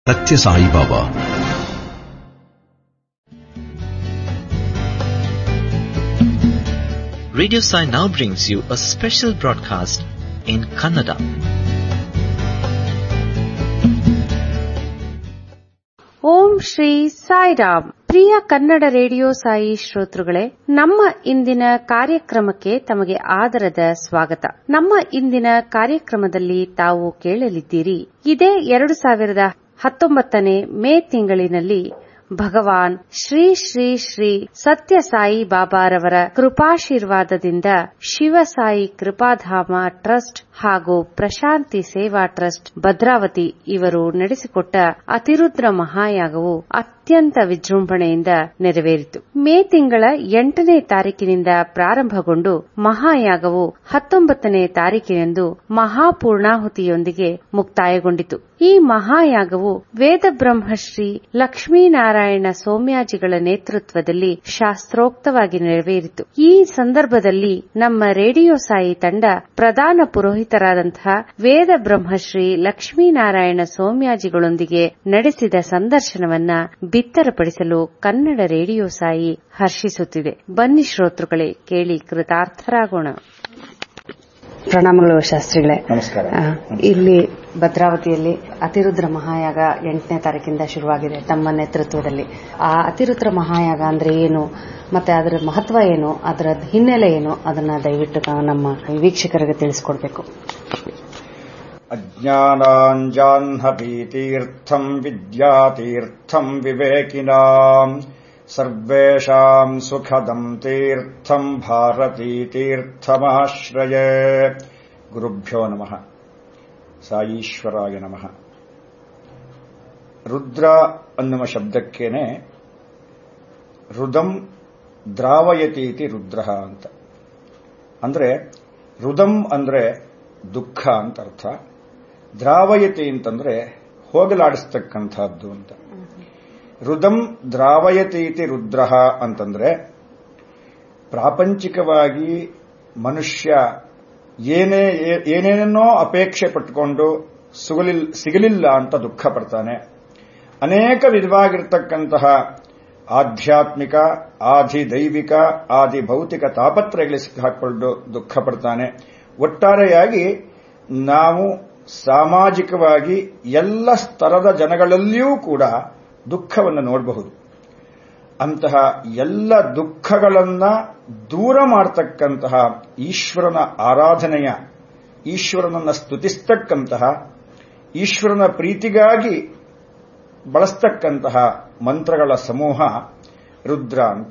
ಸತ್ಯ Saibaba Radio Sai now brings you a special broadcast in Kannada. Om Shri Sairam ಪ್ರಿಯ Kannada radio Sai ಶ್ರೋತೃಗಳೇ ನಮ್ಮ ಇಂದಿನ ಕಾರ್ಯಕ್ರಮಕ್ಕೆ ತಮಗೆ ಆದರದ ಸ್ವಾಗತ ನಮ್ಮ ಇಂದಿನ ಕಾರ್ಯಕ್ರಮದಲ್ಲಿ ತಾವು ಕೇಳಲಿದ್ದೀರಿ ಇದೇ ಎರಡು ಸಾವಿರದ ಹತ್ತೊಂಬತ್ತನೇ ಮೇ ತಿಂಗಳಿನಲ್ಲಿ ಭಗವಾನ್ ಶ್ರೀ ಶ್ರೀ ಶ್ರೀ ಸತ್ಯ ಸಾಯಿ ಬಾಬಾರವರ ಕೃಪಾಶೀರ್ವಾದದಿಂದ ಶಿವಸಾಯಿ ಕೃಪಾಧಾಮ ಟ್ರಸ್ಟ್ ಹಾಗೂ ಪ್ರಶಾಂತಿ ಸೇವಾ ಟ್ರಸ್ಟ್ ಭದ್ರಾವತಿ ಇವರು ನಡೆಸಿಕೊಟ್ಟ ಅತಿರುದ್ರ ಮಹಾಯಾಗವು ಅತ್ಯಂತ ವಿಜೃಂಭಣೆಯಿಂದ ನೆರವೇರಿತು ಮೇ ತಿಂಗಳ ಎಂಟನೇ ತಾರೀಕಿನಿಂದ ಪ್ರಾರಂಭಗೊಂಡು ಮಹಾಯಾಗವು ಹತ್ತೊಂಬತ್ತನೇ ತಾರೀಕಿನಂದು ಮಹಾಪೂರ್ಣಾಹುತಿಯೊಂದಿಗೆ ಮುಕ್ತಾಯಗೊಂಡಿತು ಈ ಮಹಾಯಾಗವು ವೇದ ಬ್ರಹ್ಮಶ್ರೀ ಲಕ್ಷ್ಮೀನಾರಾಯಣ ಸೋಮ್ಯಾಜಿಗಳ ನೇತೃತ್ವದಲ್ಲಿ ಶಾಸ್ತ್ರೋಕ್ತವಾಗಿ ನೆರವೇರಿತು ಈ ಸಂದರ್ಭದಲ್ಲಿ ನಮ್ಮ ರೇಡಿಯೋ ಸಾಯಿ ತಂಡ ಪ್ರಧಾನ ಪುರೋಹಿತರಾದಂತಹ ವೇದ ಬ್ರಹ್ಮಶ್ರೀ ಲಕ್ಷ್ಮೀನಾರಾಯಣ ಸೋಮ್ಯಾಜಿಗಳೊಂದಿಗೆ ನಡೆಸಿದ ಸಂದರ್ಶನವನ್ನ ಬಿತ್ತರಪಡಿಸಲು ಕನ್ನಡ ರೇಡಿಯೋ ಸಾಯಿ ಹರ್ಷಿಸುತ್ತಿದೆ ಬನ್ನಿ ಶ್ರೋತೃಗಳೇ ಕೇಳಿ ಕೃತಾರ್ಥರಾಗೋಣ ಪ್ರಣಾಮಗಳು ಶಾಸ್ತ್ರಿಗಳೇ ನಮಸ್ಕಾರ ಆ, ಇಲ್ಲಿ ಭದ್ರಾವತಿಯಲ್ಲಿ ಅತಿರುದ್ರ ಮಹಾಯಾಗ ಎಂಟನೇ ತಾರೀಕಿಂದ ಶುರುವಾಗಿದೆ ತಮ್ಮ ನೇತೃತ್ವದಲ್ಲಿ ಆ ಅತಿರುದ್ರ ಮಹಾಯಾಗ ಅಂದ್ರೆ ಏನು ಮತ್ತೆ ಅದರ ಮಹತ್ವ ಏನು ಅದರ ಹಿನ್ನೆಲೆ ಏನು ಅದನ್ನ ದಯವಿಟ್ಟು ನಾವು ನಮ್ಮ ವೀಕ್ಷಕರಿಗೆ ತಿಳಿಸ್ಕೊಡ್ಬೇಕು अज्ञानाञ्जाह्नवीतीर्थम् विद्यातीर्थम् विवेकिनाम् सर्वेषाम् सुखदम् तीर्थम् भारतीतीर्थमाश्रये ಗುರುಭ್ಯೋ ನಮಃ ಸಾಯೀಶ್ವರಾಯ ನಮಃ ರುದ್ರ ಅನ್ನುವ ಶಬ್ದಕ್ಕೇನೆ ರುದಂ ದ್ರಾವಯತೀತಿ ರುದ್ರ ಅಂತ ಅಂದ್ರೆ ರುದಂ ಅಂದ್ರೆ ದುಃಖ ಅಂತ ಅರ್ಥ ದ್ರಾವಯತಿ ಅಂತಂದ್ರೆ ಹೋಗಲಾಡಿಸ್ತಕ್ಕಂಥದ್ದು ಅಂತ ರುದಂ ದ್ರಾವಯತೀತಿ ರುದ್ರ ಅಂತಂದ್ರೆ ಪ್ರಾಪಂಚಿಕವಾಗಿ ಮನುಷ್ಯ ಏನೇ ಏನೇನನ್ನೋ ಅಪೇಕ್ಷೆ ಪಟ್ಟುಕೊಂಡು ಸುಗಲಿಲ್ ಸಿಗಲಿಲ್ಲ ಅಂತ ದುಃಖ ಪಡ್ತಾನೆ ಅನೇಕ ವಿಧವಾಗಿರ್ತಕ್ಕಂತಹ ಆಧ್ಯಾತ್ಮಿಕ ಆದಿ ದೈವಿಕ ಆದಿ ಭೌತಿಕ ತಾಪತ್ರಯಗಳಿಗೆ ಸಿಕ್ಕಾಕೊಂಡು ದುಃಖ ಪಡ್ತಾನೆ ಒಟ್ಟಾರೆಯಾಗಿ ನಾವು ಸಾಮಾಜಿಕವಾಗಿ ಎಲ್ಲ ಸ್ತರದ ಜನಗಳಲ್ಲಿಯೂ ಕೂಡ ದುಃಖವನ್ನು ನೋಡಬಹುದು ಅಂತಹ ಎಲ್ಲ ದುಃಖಗಳನ್ನ ದೂರ ಮಾಡತಕ್ಕಂತಹ ಈಶ್ವರನ ಆರಾಧನೆಯ ಈಶ್ವರನನ್ನ ಸ್ತುತಿಸ್ತಕ್ಕಂತಹ ಈಶ್ವರನ ಪ್ರೀತಿಗಾಗಿ ಬಳಸ್ತಕ್ಕಂತಹ ಮಂತ್ರಗಳ ಸಮೂಹ ರುದ್ರ ಅಂತ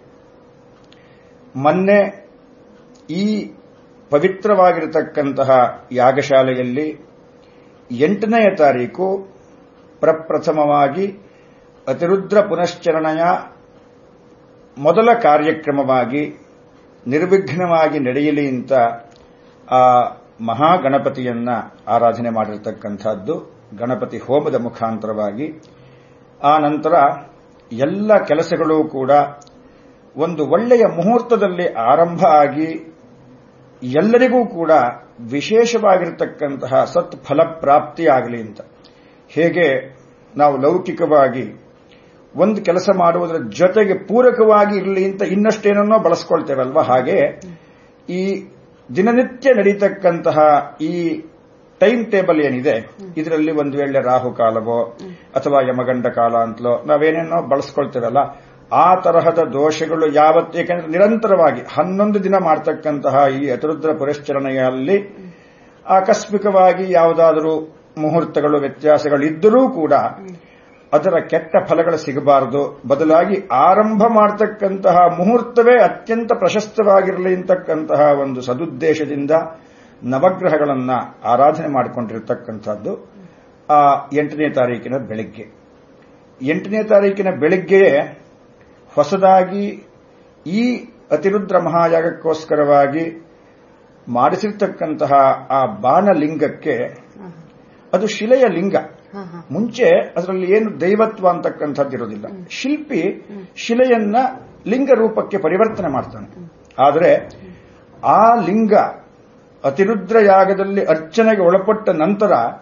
ಮೊನ್ನೆ ಈ ಪವಿತ್ರವಾಗಿರತಕ್ಕಂತಹ ಯಾಗಶಾಲೆಯಲ್ಲಿ ಎಂಟನೆಯ ತಾರೀಕು ಪ್ರಪ್ರಥಮವಾಗಿ ಅತಿರುದ್ರ ಪುನಶ್ಚರಣೆಯ ಮೊದಲ ಕಾರ್ಯಕ್ರಮವಾಗಿ ನಿರ್ವಿಘ್ನವಾಗಿ ನಡೆಯಲಿ ಅಂತ ಆ ಮಹಾಗಣಪತಿಯನ್ನ ಆರಾಧನೆ ಮಾಡಿರತಕ್ಕಂಥದ್ದು ಗಣಪತಿ ಹೋಮದ ಮುಖಾಂತರವಾಗಿ ಆ ನಂತರ ಎಲ್ಲ ಕೆಲಸಗಳು ಕೂಡ ಒಂದು ಒಳ್ಳೆಯ ಮುಹೂರ್ತದಲ್ಲಿ ಆರಂಭ ಆಗಿ ಎಲ್ಲರಿಗೂ ಕೂಡ ವಿಶೇಷವಾಗಿರತಕ್ಕಂತಹ ಸತ್ ಫಲಪ್ರಾಪ್ತಿಯಾಗಲಿ ಅಂತ ಹೇಗೆ ನಾವು ಲೌಕಿಕವಾಗಿ ಒಂದು ಕೆಲಸ ಮಾಡುವುದರ ಜೊತೆಗೆ ಪೂರಕವಾಗಿ ಇರಲಿ ಅಂತ ಇನ್ನಷ್ಟೇನನ್ನೋ ಬಳಸ್ಕೊಳ್ತೇವಲ್ವಾ ಹಾಗೆ ಈ ದಿನನಿತ್ಯ ನಡೀತಕ್ಕಂತಹ ಈ ಟೈಮ್ ಟೇಬಲ್ ಏನಿದೆ ಇದರಲ್ಲಿ ಒಂದು ವೇಳೆ ರಾಹುಕಾಲವೋ ಅಥವಾ ಯಮಗಂಡ ಕಾಲ ಅಂತಲೋ ನಾವೇನೇನೋ ಬಳಸ್ಕೊಳ್ತೇವಲ್ಲ ಆ ತರಹದ ದೋಷಗಳು ಯಾವತ್ತು ಏಕೆಂದ್ರೆ ನಿರಂತರವಾಗಿ ಹನ್ನೊಂದು ದಿನ ಮಾಡತಕ್ಕಂತಹ ಈ ಅತಿರುದ್ರ ಪುರಶ್ಚರಣೆಯಲ್ಲಿ ಆಕಸ್ಮಿಕವಾಗಿ ಯಾವುದಾದರೂ ಮುಹೂರ್ತಗಳು ವ್ಯತ್ಯಾಸಗಳಿದ್ದರೂ ಕೂಡ ಅದರ ಕೆಟ್ಟ ಫಲಗಳು ಸಿಗಬಾರದು ಬದಲಾಗಿ ಆರಂಭ ಮಾಡತಕ್ಕಂತಹ ಮುಹೂರ್ತವೇ ಅತ್ಯಂತ ಪ್ರಶಸ್ತವಾಗಿರಲಿ ಅಂತಕ್ಕಂತಹ ಒಂದು ಸದುದ್ದೇಶದಿಂದ ನವಗ್ರಹಗಳನ್ನ ಆರಾಧನೆ ಮಾಡಿಕೊಂಡಿರತಕ್ಕಂಥದ್ದು ಆ ಎಂಟನೇ ತಾರೀಕಿನ ಬೆಳಿಗ್ಗೆ ಎಂಟನೇ ತಾರೀಕಿನ ಬೆಳಿಗ್ಗೆಯೇ ಹೊಸದಾಗಿ ಈ ಅತಿರುದ್ರ ಮಹಾಯಾಗಕ್ಕೋಸ್ಕರವಾಗಿ ಮಾಡಿಸಿರ್ತಕ್ಕಂತಹ ಆ ಬಾಣಲಿಂಗಕ್ಕೆ ಅದು ಶಿಲೆಯ ಲಿಂಗ ಮುಂಚೆ ಅದರಲ್ಲಿ ಏನು ದೈವತ್ವ ಅಂತಕ್ಕಂಥದ್ದು ಇರೋದಿಲ್ಲ ಶಿಲ್ಪಿ ಶಿಲೆಯನ್ನ ಲಿಂಗ ರೂಪಕ್ಕೆ ಪರಿವರ್ತನೆ ಮಾಡ್ತಾನೆ ಆದರೆ ಆ ಲಿಂಗ ಅತಿರುದ್ರ ಯಾಗದಲ್ಲಿ ಅರ್ಚನೆಗೆ ಒಳಪಟ್ಟ ನಂತರ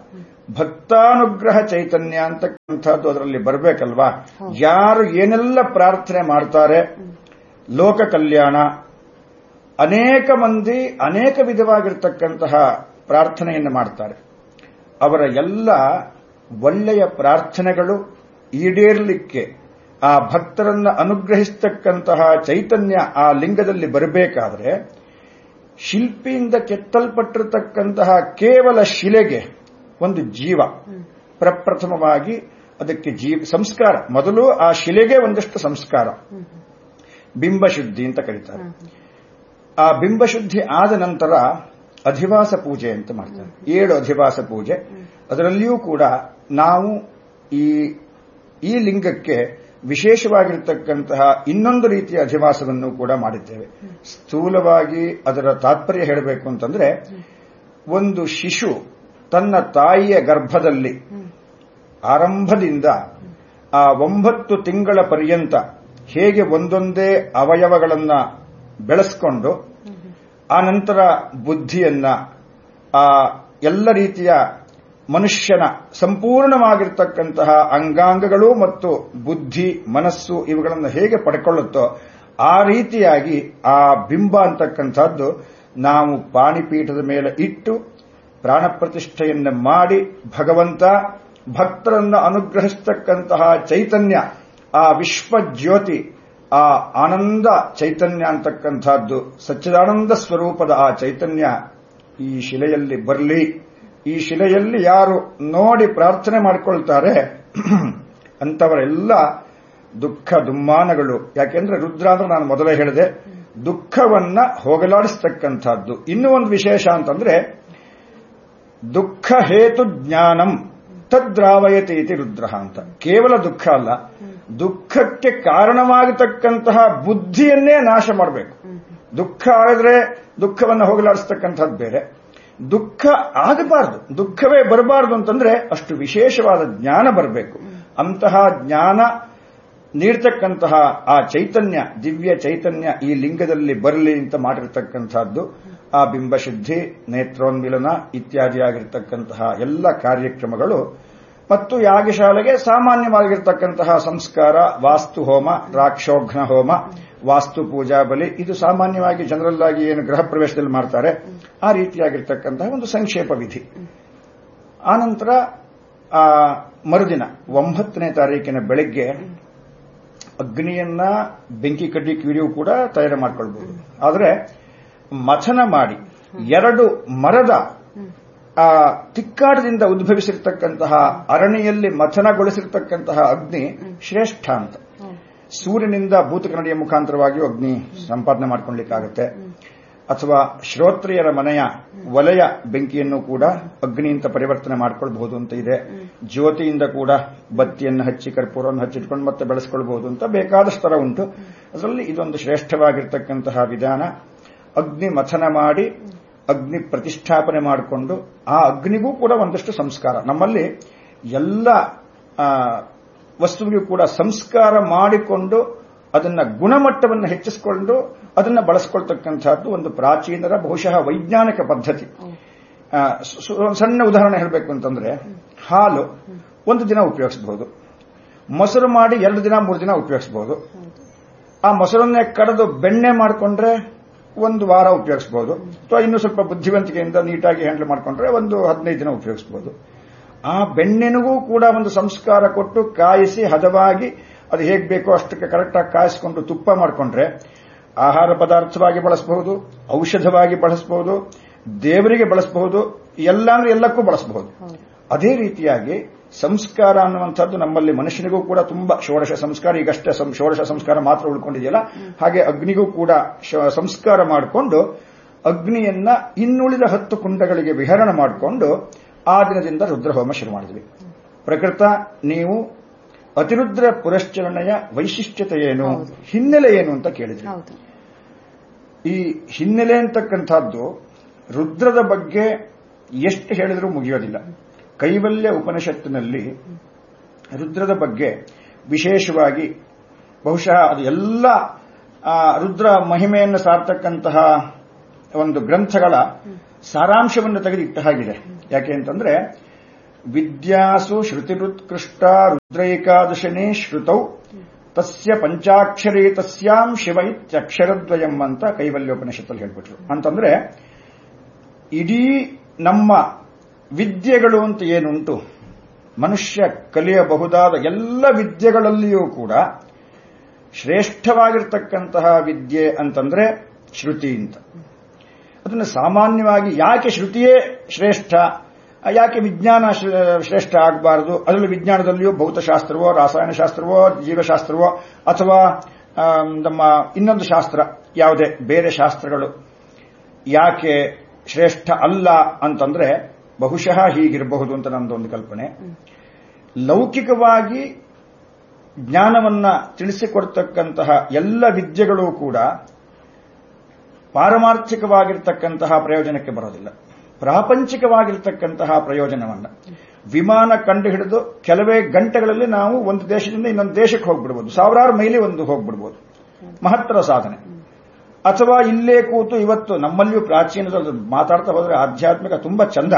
ಭಕ್ತಾನುಗ್ರಹ ಚೈತನ್ಯ ಅಂತಕ್ಕಂಥದ್ದು ಅದರಲ್ಲಿ ಬರಬೇಕಲ್ವಾ ಯಾರು ಏನೆಲ್ಲ ಪ್ರಾರ್ಥನೆ ಮಾಡ್ತಾರೆ ಲೋಕ ಕಲ್ಯಾಣ ಅನೇಕ ಮಂದಿ ಅನೇಕ ವಿಧವಾಗಿರ್ತಕ್ಕಂತಹ ಪ್ರಾರ್ಥನೆಯನ್ನು ಮಾಡ್ತಾರೆ ಅವರ ಎಲ್ಲ ಒಳ್ಳೆಯ ಪ್ರಾರ್ಥನೆಗಳು ಈಡೇರಲಿಕ್ಕೆ ಆ ಭಕ್ತರನ್ನ ಅನುಗ್ರಹಿಸ್ತಕ್ಕಂತಹ ಚೈತನ್ಯ ಆ ಲಿಂಗದಲ್ಲಿ ಬರಬೇಕಾದ್ರೆ ಶಿಲ್ಪಿಯಿಂದ ಕೆತ್ತಲ್ಪಟ್ಟಿರತಕ್ಕಂತಹ ಕೇವಲ ಶಿಲೆಗೆ ಒಂದು ಜೀವ ಪ್ರಪ್ರಥಮವಾಗಿ ಅದಕ್ಕೆ ಜೀವ ಸಂಸ್ಕಾರ ಮೊದಲು ಆ ಶಿಲೆಗೆ ಒಂದಷ್ಟು ಸಂಸ್ಕಾರ ಬಿಂಬಶುದ್ಧಿ ಅಂತ ಕರೀತಾರೆ ಆ ಬಿಂಬಶುದ್ಧಿ ಆದ ನಂತರ ಅಧಿವಾಸ ಪೂಜೆ ಅಂತ ಮಾಡ್ತಾರೆ ಏಳು ಅಧಿವಾಸ ಪೂಜೆ ಅದರಲ್ಲಿಯೂ ಕೂಡ ನಾವು ಈ ಈ ಲಿಂಗಕ್ಕೆ ವಿಶೇಷವಾಗಿರ್ತಕ್ಕಂತಹ ಇನ್ನೊಂದು ರೀತಿಯ ಅಧಿವಾಸವನ್ನು ಕೂಡ ಮಾಡಿದ್ದೇವೆ ಸ್ಥೂಲವಾಗಿ ಅದರ ತಾತ್ಪರ್ಯ ಹೇಳಬೇಕು ಅಂತಂದ್ರೆ ಒಂದು ಶಿಶು ತನ್ನ ತಾಯಿಯ ಗರ್ಭದಲ್ಲಿ ಆರಂಭದಿಂದ ಆ ಒಂಬತ್ತು ತಿಂಗಳ ಪರ್ಯಂತ ಹೇಗೆ ಒಂದೊಂದೇ ಅವಯವಗಳನ್ನ ಬೆಳೆಸ್ಕೊಂಡು ಆ ನಂತರ ಬುದ್ಧಿಯನ್ನ ಆ ಎಲ್ಲ ರೀತಿಯ ಮನುಷ್ಯನ ಸಂಪೂರ್ಣವಾಗಿರ್ತಕ್ಕಂತಹ ಅಂಗಾಂಗಗಳು ಮತ್ತು ಬುದ್ಧಿ ಮನಸ್ಸು ಇವುಗಳನ್ನು ಹೇಗೆ ಪಡ್ಕೊಳ್ಳುತ್ತೋ ಆ ರೀತಿಯಾಗಿ ಆ ಬಿಂಬ ಅಂತಕ್ಕಂಥದ್ದು ನಾವು ಪಾಣಿಪೀಠದ ಮೇಲೆ ಇಟ್ಟು ಪ್ರಾಣ ಪ್ರತಿಷ್ಠೆಯನ್ನು ಮಾಡಿ ಭಗವಂತ ಭಕ್ತರನ್ನು ಅನುಗ್ರಹಿಸ್ತಕ್ಕಂತಹ ಚೈತನ್ಯ ಆ ವಿಶ್ವಜ್ಯೋತಿ ಆ ಆನಂದ ಚೈತನ್ಯ ಅಂತಕ್ಕಂಥದ್ದು ಸಚ್ಚಿದಾನಂದ ಸ್ವರೂಪದ ಆ ಚೈತನ್ಯ ಈ ಶಿಲೆಯಲ್ಲಿ ಬರಲಿ ಈ ಶಿಲೆಯಲ್ಲಿ ಯಾರು ನೋಡಿ ಪ್ರಾರ್ಥನೆ ಮಾಡಿಕೊಳ್ತಾರೆ ಅಂತವರೆಲ್ಲ ದುಃಖ ದುಮ್ಮಾನಗಳು ಯಾಕೆಂದ್ರೆ ರುದ್ರ ಅಂದ್ರೆ ನಾನು ಮೊದಲೇ ಹೇಳಿದೆ ದುಃಖವನ್ನ ಹೋಗಲಾಡಿಸ್ತಕ್ಕಂಥದ್ದು ಇನ್ನೂ ಒಂದು ವಿಶೇಷ ಅಂತಂದ್ರೆ ದುಃಖ ಹೇತು ಜ್ಞಾನಂ ತದ್ರಾವಯತೆ ಇತಿ ರುದ್ರ ಅಂತ ಕೇವಲ ದುಃಖ ಅಲ್ಲ ದುಃಖಕ್ಕೆ ಕಾರಣವಾಗತಕ್ಕಂತಹ ಬುದ್ಧಿಯನ್ನೇ ನಾಶ ಮಾಡಬೇಕು ದುಃಖ ಆಗಿದ್ರೆ ದುಃಖವನ್ನು ಹೋಗಲಾಡಿಸ್ತಕ್ಕಂಥದ್ದು ಬೇರೆ ದುಃಖ ಆಗಬಾರದು ದುಃಖವೇ ಬರಬಾರದು ಅಂತಂದ್ರೆ ಅಷ್ಟು ವಿಶೇಷವಾದ ಜ್ಞಾನ ಬರಬೇಕು ಅಂತಹ ಜ್ಞಾನ ನೀಡ್ತಕ್ಕಂತಹ ಆ ಚೈತನ್ಯ ದಿವ್ಯ ಚೈತನ್ಯ ಈ ಲಿಂಗದಲ್ಲಿ ಬರಲಿ ಅಂತ ಮಾಡಿರ್ತಕ್ಕಂಥದ್ದು ಆ ಬಿಂಬಶುದ್ಧಿ ನೇತ್ರೋನ್ಮಿಲನ ಇತ್ಯಾದಿಯಾಗಿರ್ತಕ್ಕಂತಹ ಎಲ್ಲ ಕಾರ್ಯಕ್ರಮಗಳು ಮತ್ತು ಯಾಗಶಾಲೆಗೆ ಸಾಮಾನ್ಯವಾಗಿರ್ತಕ್ಕಂತಹ ಸಂಸ್ಕಾರ ವಾಸ್ತು ಹೋಮ ರಾಕ್ಷೋಘ್ನ ಹೋಮ ವಾಸ್ತು ಪೂಜಾ ಬಲಿ ಇದು ಸಾಮಾನ್ಯವಾಗಿ ಜನರಲ್ ಆಗಿ ಏನು ಗೃಹ ಪ್ರವೇಶದಲ್ಲಿ ಮಾಡ್ತಾರೆ ಆ ರೀತಿಯಾಗಿರ್ತಕ್ಕಂತಹ ಒಂದು ಸಂಕ್ಷೇಪ ವಿಧಿ ಆನಂತರ ಆ ಮರುದಿನ ಒಂಬತ್ತನೇ ತಾರೀಕಿನ ಬೆಳಗ್ಗೆ ಅಗ್ನಿಯನ್ನ ಬೆಂಕಿ ಕಡ್ಡಿ ಕಿಡಿಯೂ ಕೂಡ ತಯಾರು ಮಾಡ್ಕೊಳ್ಬಹುದು ಆದರೆ ಮಥನ ಮಾಡಿ ಎರಡು ಮರದ ಆ ತಿಕ್ಕಾಟದಿಂದ ಉದ್ಭವಿಸಿರ್ತಕ್ಕಂತಹ ಅರಣ್ಯಲ್ಲಿ ಮಥನಗೊಳಿಸಿರ್ತಕ್ಕಂತಹ ಅಗ್ನಿ ಶ್ರೇಷ್ಠ ಅಂತ ಸೂರ್ಯನಿಂದ ಭೂತಕನ್ನಡಿಯ ಮುಖಾಂತರವಾಗಿಯೂ ಅಗ್ನಿ ಸಂಪಾದನೆ ಮಾಡ್ಕೊಳ್ಲಿಕ್ಕಾಗತ್ತೆ ಅಥವಾ ಶ್ರೋತ್ರಿಯರ ಮನೆಯ ವಲಯ ಬೆಂಕಿಯನ್ನು ಕೂಡ ಅಗ್ನಿ ಅಂತ ಪರಿವರ್ತನೆ ಮಾಡ್ಕೊಳ್ಬಹುದು ಅಂತ ಇದೆ ಜ್ಯೋತಿಯಿಂದ ಕೂಡ ಬತ್ತಿಯನ್ನು ಹಚ್ಚಿ ಕರ್ಪೂರವನ್ನು ಹಚ್ಚಿಟ್ಕೊಂಡು ಮತ್ತೆ ಬೆಳೆಸ್ಕೊಳ್ಬಹುದು ಅಂತ ಬೇಕಾದಷ್ಟು ತರ ಉಂಟು ಅದರಲ್ಲಿ ಇದೊಂದು ಶ್ರೇಷ್ಠವಾಗಿರ್ತಕ್ಕಂತಹ ವಿಧಾನ ಅಗ್ನಿ ಮಥನ ಮಾಡಿ ಅಗ್ನಿ ಪ್ರತಿಷ್ಠಾಪನೆ ಮಾಡಿಕೊಂಡು ಆ ಅಗ್ನಿಗೂ ಕೂಡ ಒಂದಷ್ಟು ಸಂಸ್ಕಾರ ನಮ್ಮಲ್ಲಿ ಎಲ್ಲ ವಸ್ತುವಿಗೂ ಕೂಡ ಸಂಸ್ಕಾರ ಮಾಡಿಕೊಂಡು ಅದನ್ನ ಗುಣಮಟ್ಟವನ್ನು ಹೆಚ್ಚಿಸಿಕೊಂಡು ಅದನ್ನ ಬಳಸ್ಕೊಳ್ತಕ್ಕಂಥದ್ದು ಒಂದು ಪ್ರಾಚೀನರ ಬಹುಶಃ ವೈಜ್ಞಾನಿಕ ಪದ್ಧತಿ ಸಣ್ಣ ಉದಾಹರಣೆ ಹೇಳಬೇಕು ಅಂತಂದ್ರೆ ಹಾಲು ಒಂದು ದಿನ ಉಪಯೋಗಿಸಬಹುದು ಮೊಸರು ಮಾಡಿ ಎರಡು ದಿನ ಮೂರು ದಿನ ಉಪಯೋಗಿಸಬಹುದು ಆ ಮೊಸರನ್ನೇ ಕರೆದು ಬೆಣ್ಣೆ ಮಾಡಿಕೊಂಡ್ರೆ ಒಂದು ವಾರ ಉಪಯೋಗಿಸಬಹುದು ಅಥವಾ ಇನ್ನೂ ಸ್ವಲ್ಪ ಬುದ್ಧಿವಂತಿಕೆಯಿಂದ ನೀಟಾಗಿ ಹ್ಯಾಂಡಲ್ ಮಾಡಿಕೊಂಡ್ರೆ ಒಂದು ಹದಿನೈದು ದಿನ ಉಪಯೋಗಿಸಬಹುದು ಆ ಬೆಣ್ಣೆನಿಗೂ ಕೂಡ ಒಂದು ಸಂಸ್ಕಾರ ಕೊಟ್ಟು ಕಾಯಿಸಿ ಹದವಾಗಿ ಅದು ಹೇಗೆ ಬೇಕೋ ಅಷ್ಟಕ್ಕೆ ಕರೆಕ್ಟಾಗಿ ಕಾಯಿಸಿಕೊಂಡು ತುಪ್ಪ ಮಾಡಿಕೊಂಡ್ರೆ ಆಹಾರ ಪದಾರ್ಥವಾಗಿ ಬಳಸಬಹುದು ಔಷಧವಾಗಿ ಬಳಸಬಹುದು ದೇವರಿಗೆ ಬಳಸಬಹುದು ಎಲ್ಲ ಅಂದ್ರೆ ಎಲ್ಲಕ್ಕೂ ಬಳಸಬಹುದು ಅದೇ ರೀತಿಯಾಗಿ ಸಂಸ್ಕಾರ ಅನ್ನುವಂಥದ್ದು ನಮ್ಮಲ್ಲಿ ಮನುಷ್ಯನಿಗೂ ಕೂಡ ತುಂಬಾ ಷೋಡಶ ಸಂಸ್ಕಾರ ಈಗಷ್ಟೇ ಷೋಡಶ ಸಂಸ್ಕಾರ ಮಾತ್ರ ಉಳ್ಕೊಂಡಿದೆಯಲ್ಲ ಹಾಗೆ ಅಗ್ನಿಗೂ ಕೂಡ ಸಂಸ್ಕಾರ ಮಾಡಿಕೊಂಡು ಅಗ್ನಿಯನ್ನ ಇನ್ನುಳಿದ ಹತ್ತು ಕುಂಡಗಳಿಗೆ ವಿಹರಣ ಮಾಡಿಕೊಂಡು ಆ ದಿನದಿಂದ ರುದ್ರಹೋಮ ಶುರು ಮಾಡಿದ್ವಿ ಪ್ರಕೃತ ನೀವು ಅತಿರುದ್ರ ಪುರಶ್ಚರಣೆಯ ವೈಶಿಷ್ಟ್ಯತೆ ಏನು ಹಿನ್ನೆಲೆ ಏನು ಅಂತ ಕೇಳಿದ್ರಿ ಈ ಹಿನ್ನೆಲೆ ಅಂತಕ್ಕಂಥದ್ದು ರುದ್ರದ ಬಗ್ಗೆ ಎಷ್ಟು ಹೇಳಿದರೂ ಮುಗಿಯೋದಿಲ್ಲ ಕೈವಲ್ಯ ಉಪನಿಷತ್ತಿನಲ್ಲಿ ರುದ್ರದ ಬಗ್ಗೆ ವಿಶೇಷವಾಗಿ ಬಹುಶಃ ಅದು ಎಲ್ಲ ರುದ್ರ ಮಹಿಮೆಯನ್ನು ಸಾರ್ತಕ್ಕಂತಹ ಒಂದು ಗ್ರಂಥಗಳ ಸಾರಾಂಶವನ್ನು ತೆಗೆದಿಟ್ಟ ಹಾಗಿದೆ ಯಾಕೆ ಅಂತಂದ್ರೆ ವಿದ್ಯಾಸು ಶ್ರುತಿರುತ್ಕೃಷ್ಟ ರುದ್ರೈಕಾದಶನೇ ಶ್ರುತೌ ತಸ್ಯ ಪಂಚಾಕ್ಷರಿ ತಸ್ಯಾಂ ಶಿವ ಇತ್ಯಕ್ಷರದ್ವಯಂ ಅಂತ ಕೈವಲ್ಯೋಪನಿಷತ್ತಲ್ಲಿ ಹೇಳ್ಬಿಟ್ರು ಅಂತಂದ್ರೆ ಇಡೀ ನಮ್ಮ ವಿದ್ಯೆಗಳು ಅಂತ ಏನುಂಟು ಮನುಷ್ಯ ಕಲಿಯಬಹುದಾದ ಎಲ್ಲ ವಿದ್ಯೆಗಳಲ್ಲಿಯೂ ಕೂಡ ಶ್ರೇಷ್ಠವಾಗಿರ್ತಕ್ಕಂತಹ ವಿದ್ಯೆ ಅಂತಂದ್ರೆ ಶ್ರುತಿ ಅಂತ ಅದನ್ನು ಸಾಮಾನ್ಯವಾಗಿ ಯಾಕೆ ಶ್ರುತಿಯೇ ಶ್ರೇಷ್ಠ ಯಾಕೆ ವಿಜ್ಞಾನ ಶ್ರೇಷ್ಠ ಆಗಬಾರದು ಅದರಲ್ಲಿ ವಿಜ್ಞಾನದಲ್ಲಿಯೂ ಭೌತಶಾಸ್ತ್ರವೋ ರಾಸಾಯನಶಾಸ್ತ್ರವೋ ಜೀವಶಾಸ್ತ್ರವೋ ಅಥವಾ ನಮ್ಮ ಇನ್ನೊಂದು ಶಾಸ್ತ್ರ ಯಾವುದೇ ಬೇರೆ ಶಾಸ್ತ್ರಗಳು ಯಾಕೆ ಶ್ರೇಷ್ಠ ಅಲ್ಲ ಅಂತಂದ್ರೆ ಬಹುಶಃ ಹೀಗಿರಬಹುದು ಅಂತ ನಮ್ದೊಂದು ಕಲ್ಪನೆ ಲೌಕಿಕವಾಗಿ ಜ್ಞಾನವನ್ನ ತಿಳಿಸಿಕೊಡ್ತಕ್ಕಂತಹ ಎಲ್ಲ ವಿದ್ಯೆಗಳು ಕೂಡ ಪಾರಮಾರ್ಥಿಕವಾಗಿರ್ತಕ್ಕಂತಹ ಪ್ರಯೋಜನಕ್ಕೆ ಬರೋದಿಲ್ಲ ಪ್ರಾಪಂಚಿಕವಾಗಿರ್ತಕ್ಕಂತಹ ಪ್ರಯೋಜನವನ್ನ ವಿಮಾನ ಕಂಡು ಹಿಡಿದು ಕೆಲವೇ ಗಂಟೆಗಳಲ್ಲಿ ನಾವು ಒಂದು ದೇಶದಿಂದ ಇನ್ನೊಂದು ದೇಶಕ್ಕೆ ಹೋಗ್ಬಿಡ್ಬೋದು ಸಾವಿರಾರು ಮೈಲಿ ಒಂದು ಹೋಗ್ಬಿಡ್ಬೋದು ಮಹತ್ತರ ಸಾಧನೆ ಅಥವಾ ಇಲ್ಲೇ ಕೂತು ಇವತ್ತು ನಮ್ಮಲ್ಲಿಯೂ ಪ್ರಾಚೀನದಲ್ಲಿ ಮಾತಾಡ್ತಾ ಹೋದ್ರೆ ಆಧ್ಯಾತ್ಮಿಕ ತುಂಬಾ ಚಂದ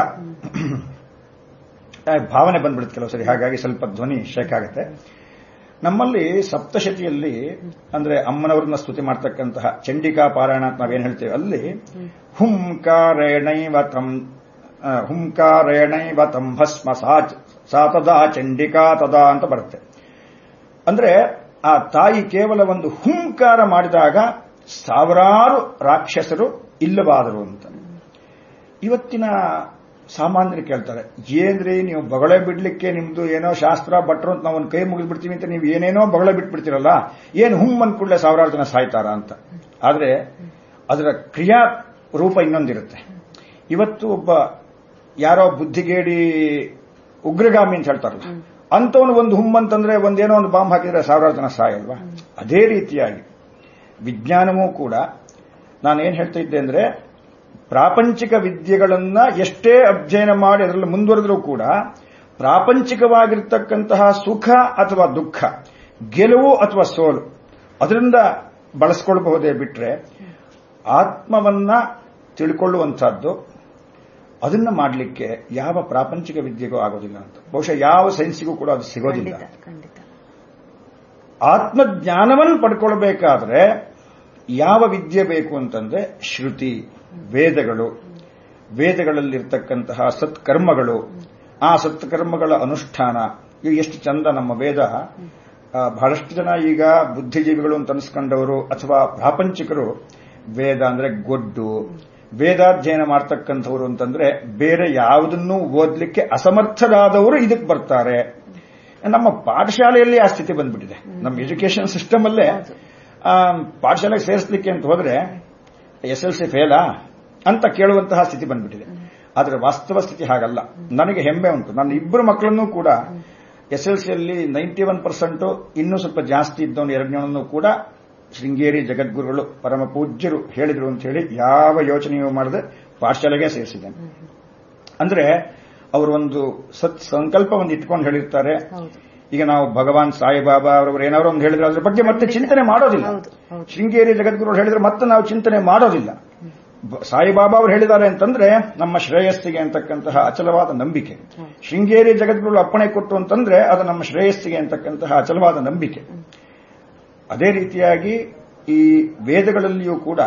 ಭಾವನೆ ಬಂದ್ಬಿಡುತ್ತೆ ಕೆಲವು ಸರಿ ಹಾಗಾಗಿ ಸ್ವಲ್ಪ ಧ್ವನಿ ಶೇಕ್ ಆಗುತ್ತೆ ನಮ್ಮಲ್ಲಿ ಸಪ್ತಶತಿಯಲ್ಲಿ ಅಂದ್ರೆ ಅಮ್ಮನವ್ರನ್ನ ಸ್ತುತಿ ಮಾಡ್ತಕ್ಕಂತಹ ಚಂಡಿಕಾ ಪಾರಾಯಣ ಅಂತ ನಾವೇನ್ ಹೇಳ್ತೇವೆ ಅಲ್ಲಿ ಹುಂಕಾರೇಣೈವ ತಂ ಹುಂಕಾರೇಣೈವ ತಂ ಭಸ್ಮ ಸಾ ತದಾ ಚಂಡಿಕಾ ತದಾ ಅಂತ ಬರುತ್ತೆ ಅಂದ್ರೆ ಆ ತಾಯಿ ಕೇವಲ ಒಂದು ಹುಂಕಾರ ಮಾಡಿದಾಗ ಸಾವಿರಾರು ರಾಕ್ಷಸರು ಇಲ್ಲವಾದರು ಅಂತ ಇವತ್ತಿನ ಸಾಮಾನ್ಯರು ಕೇಳ್ತಾರೆ ಏನ್ರಿ ನೀವು ಬಗಳೆ ಬಿಡ್ಲಿಕ್ಕೆ ನಿಮ್ದು ಏನೋ ಶಾಸ್ತ್ರ ಭಟ್ರು ಅಂತ ನಾವು ಒಂದು ಕೈ ಮುಗಿದು ಬಿಡ್ತೀವಿ ಅಂತ ನೀವು ಏನೇನೋ ಬಗಳೆ ಬಿಟ್ಬಿಡ್ತೀರಲ್ಲ ಏನು ಹುಮ್ ಅಂದ್ಕೂಡಲೇ ಸಾವಿರಾರು ಜನ ಸಾಯ್ತಾರ ಅಂತ ಆದ್ರೆ ಅದರ ಕ್ರಿಯಾ ರೂಪ ಇನ್ನೊಂದಿರುತ್ತೆ ಇವತ್ತು ಒಬ್ಬ ಯಾರೋ ಬುದ್ಧಿಗೇಡಿ ಉಗ್ರಗಾಮಿ ಅಂತ ಹೇಳ್ತಾರಲ್ಲ ಅಂತವನು ಒಂದು ಹುಮ್ ಅಂತಂದ್ರೆ ಒಂದೇನೋ ಒಂದು ಬಾಂಬ್ ಹಾಕಿದ್ರೆ ಸಾವಿರಾರು ಜನ ಸಾಯಲ್ವಾ ಅದೇ ರೀತಿಯಾಗಿ ವಿಜ್ಞಾನವೂ ಕೂಡ ನಾನೇನ್ ಹೇಳ್ತಾ ಇದ್ದೆ ಅಂದ್ರೆ ಪ್ರಾಪಂಚಿಕ ವಿದ್ಯೆಗಳನ್ನ ಎಷ್ಟೇ ಅಧ್ಯಯನ ಮಾಡಿ ಅದರಲ್ಲಿ ಮುಂದುವರೆದರೂ ಕೂಡ ಪ್ರಾಪಂಚಿಕವಾಗಿರ್ತಕ್ಕಂತಹ ಸುಖ ಅಥವಾ ದುಃಖ ಗೆಲುವು ಅಥವಾ ಸೋಲು ಅದರಿಂದ ಬಳಸ್ಕೊಳ್ಬಹುದೇ ಬಿಟ್ರೆ ಆತ್ಮವನ್ನ ತಿಳ್ಕೊಳ್ಳುವಂತಹದ್ದು ಅದನ್ನ ಮಾಡಲಿಕ್ಕೆ ಯಾವ ಪ್ರಾಪಂಚಿಕ ವಿದ್ಯೆಗೂ ಆಗೋದಿಲ್ಲ ಅಂತ ಬಹುಶಃ ಯಾವ ಸೈನ್ಸಿಗೂ ಕೂಡ ಅದು ಸಿಗೋದಿಲ್ಲ ಆತ್ಮಜ್ಞಾನವನ್ನು ಪಡ್ಕೊಳ್ಬೇಕಾದ್ರೆ ಯಾವ ವಿದ್ಯೆ ಬೇಕು ಅಂತಂದ್ರೆ ಶ್ರುತಿ ವೇದಗಳು ವೇದಗಳಲ್ಲಿರ್ತಕ್ಕಂತಹ ಸತ್ಕರ್ಮಗಳು ಆ ಸತ್ಕರ್ಮಗಳ ಅನುಷ್ಠಾನ ಈಗ ಎಷ್ಟು ಚಂದ ನಮ್ಮ ವೇದ ಬಹಳಷ್ಟು ಜನ ಈಗ ಬುದ್ಧಿಜೀವಿಗಳು ಅಂತ ಅನಿಸ್ಕೊಂಡವರು ಅಥವಾ ಪ್ರಾಪಂಚಿಕರು ವೇದ ಅಂದ್ರೆ ಗೊಡ್ಡು ವೇದಾಧ್ಯಯನ ಮಾಡ್ತಕ್ಕಂಥವ್ರು ಅಂತಂದ್ರೆ ಬೇರೆ ಯಾವುದನ್ನೂ ಓದ್ಲಿಕ್ಕೆ ಅಸಮರ್ಥರಾದವರು ಇದಕ್ಕೆ ಬರ್ತಾರೆ ನಮ್ಮ ಪಾಠಶಾಲೆಯಲ್ಲಿ ಆ ಸ್ಥಿತಿ ಬಂದ್ಬಿಟ್ಟಿದೆ ನಮ್ಮ ಎಜುಕೇಶನ್ ಸಿಸ್ಟಮ್ ಅಲ್ಲೇ ಪಾಠಶಾಲೆಗೆ ಸೇರಿಸಲಿಕ್ಕೆ ಅಂತ ಹೋದ್ರೆ ಎಸ್ ಎಲ್ ಸಿ ಫೇಲಾ ಅಂತ ಕೇಳುವಂತಹ ಸ್ಥಿತಿ ಬಂದ್ಬಿಟ್ಟಿದೆ ಆದರೆ ವಾಸ್ತವ ಸ್ಥಿತಿ ಹಾಗಲ್ಲ ನನಗೆ ಹೆಮ್ಮೆ ಉಂಟು ನನ್ನ ಇಬ್ಬರು ಮಕ್ಕಳನ್ನೂ ಕೂಡ ಎಸ್ ಎಲ್ ಸಿಯಲ್ಲಿ ನೈಂಟಿ ಒನ್ ಪರ್ಸೆಂಟ್ ಇನ್ನೂ ಸ್ವಲ್ಪ ಜಾಸ್ತಿ ಇದ್ದವನು ಎರಡನೇವನನ್ನು ಕೂಡ ಶೃಂಗೇರಿ ಜಗದ್ಗುರುಗಳು ಪರಮ ಪೂಜ್ಯರು ಹೇಳಿದ್ರು ಅಂತ ಹೇಳಿ ಯಾವ ಯೋಚನೆಯೂ ಮಾಡದೆ ಪಾಠಶಾಲೆಗೆ ಸೇರಿಸಿದ್ದೇನೆ ಅಂದ್ರೆ ಅವರು ಒಂದು ಸತ್ ಸಂಕಲ್ಪ ಒಂದು ಇಟ್ಕೊಂಡು ಹೇಳಿರ್ತಾರೆ ಈಗ ನಾವು ಭಗವಾನ್ ಸಾಯಿಬಾಬಾ ಅವರವರು ಏನಾದ್ರು ಒಂದು ಹೇಳಿದ್ರೆ ಅದ್ರ ಬಗ್ಗೆ ಮತ್ತೆ ಚಿಂತನೆ ಮಾಡೋದಿಲ್ಲ ಶೃಂಗೇರಿ ಜಗದ್ಗುರು ಹೇಳಿದ್ರೆ ಮತ್ತೆ ನಾವು ಚಿಂತನೆ ಮಾಡೋದಿಲ್ಲ ಸಾಯಿಬಾಬಾ ಅವರು ಹೇಳಿದ್ದಾರೆ ಅಂತಂದ್ರೆ ನಮ್ಮ ಶ್ರೇಯಸ್ಸಿಗೆ ಅಂತಕ್ಕಂತಹ ಅಚಲವಾದ ನಂಬಿಕೆ ಶೃಂಗೇರಿ ಜಗದ್ಗುರು ಅಪ್ಪಣೆ ಕೊಟ್ಟು ಅಂತಂದ್ರೆ ಅದು ನಮ್ಮ ಶ್ರೇಯಸ್ಸಿಗೆ ಅಂತಕ್ಕಂತಹ ಅಚಲವಾದ ನಂಬಿಕೆ ಅದೇ ರೀತಿಯಾಗಿ ಈ ವೇದಗಳಲ್ಲಿಯೂ ಕೂಡ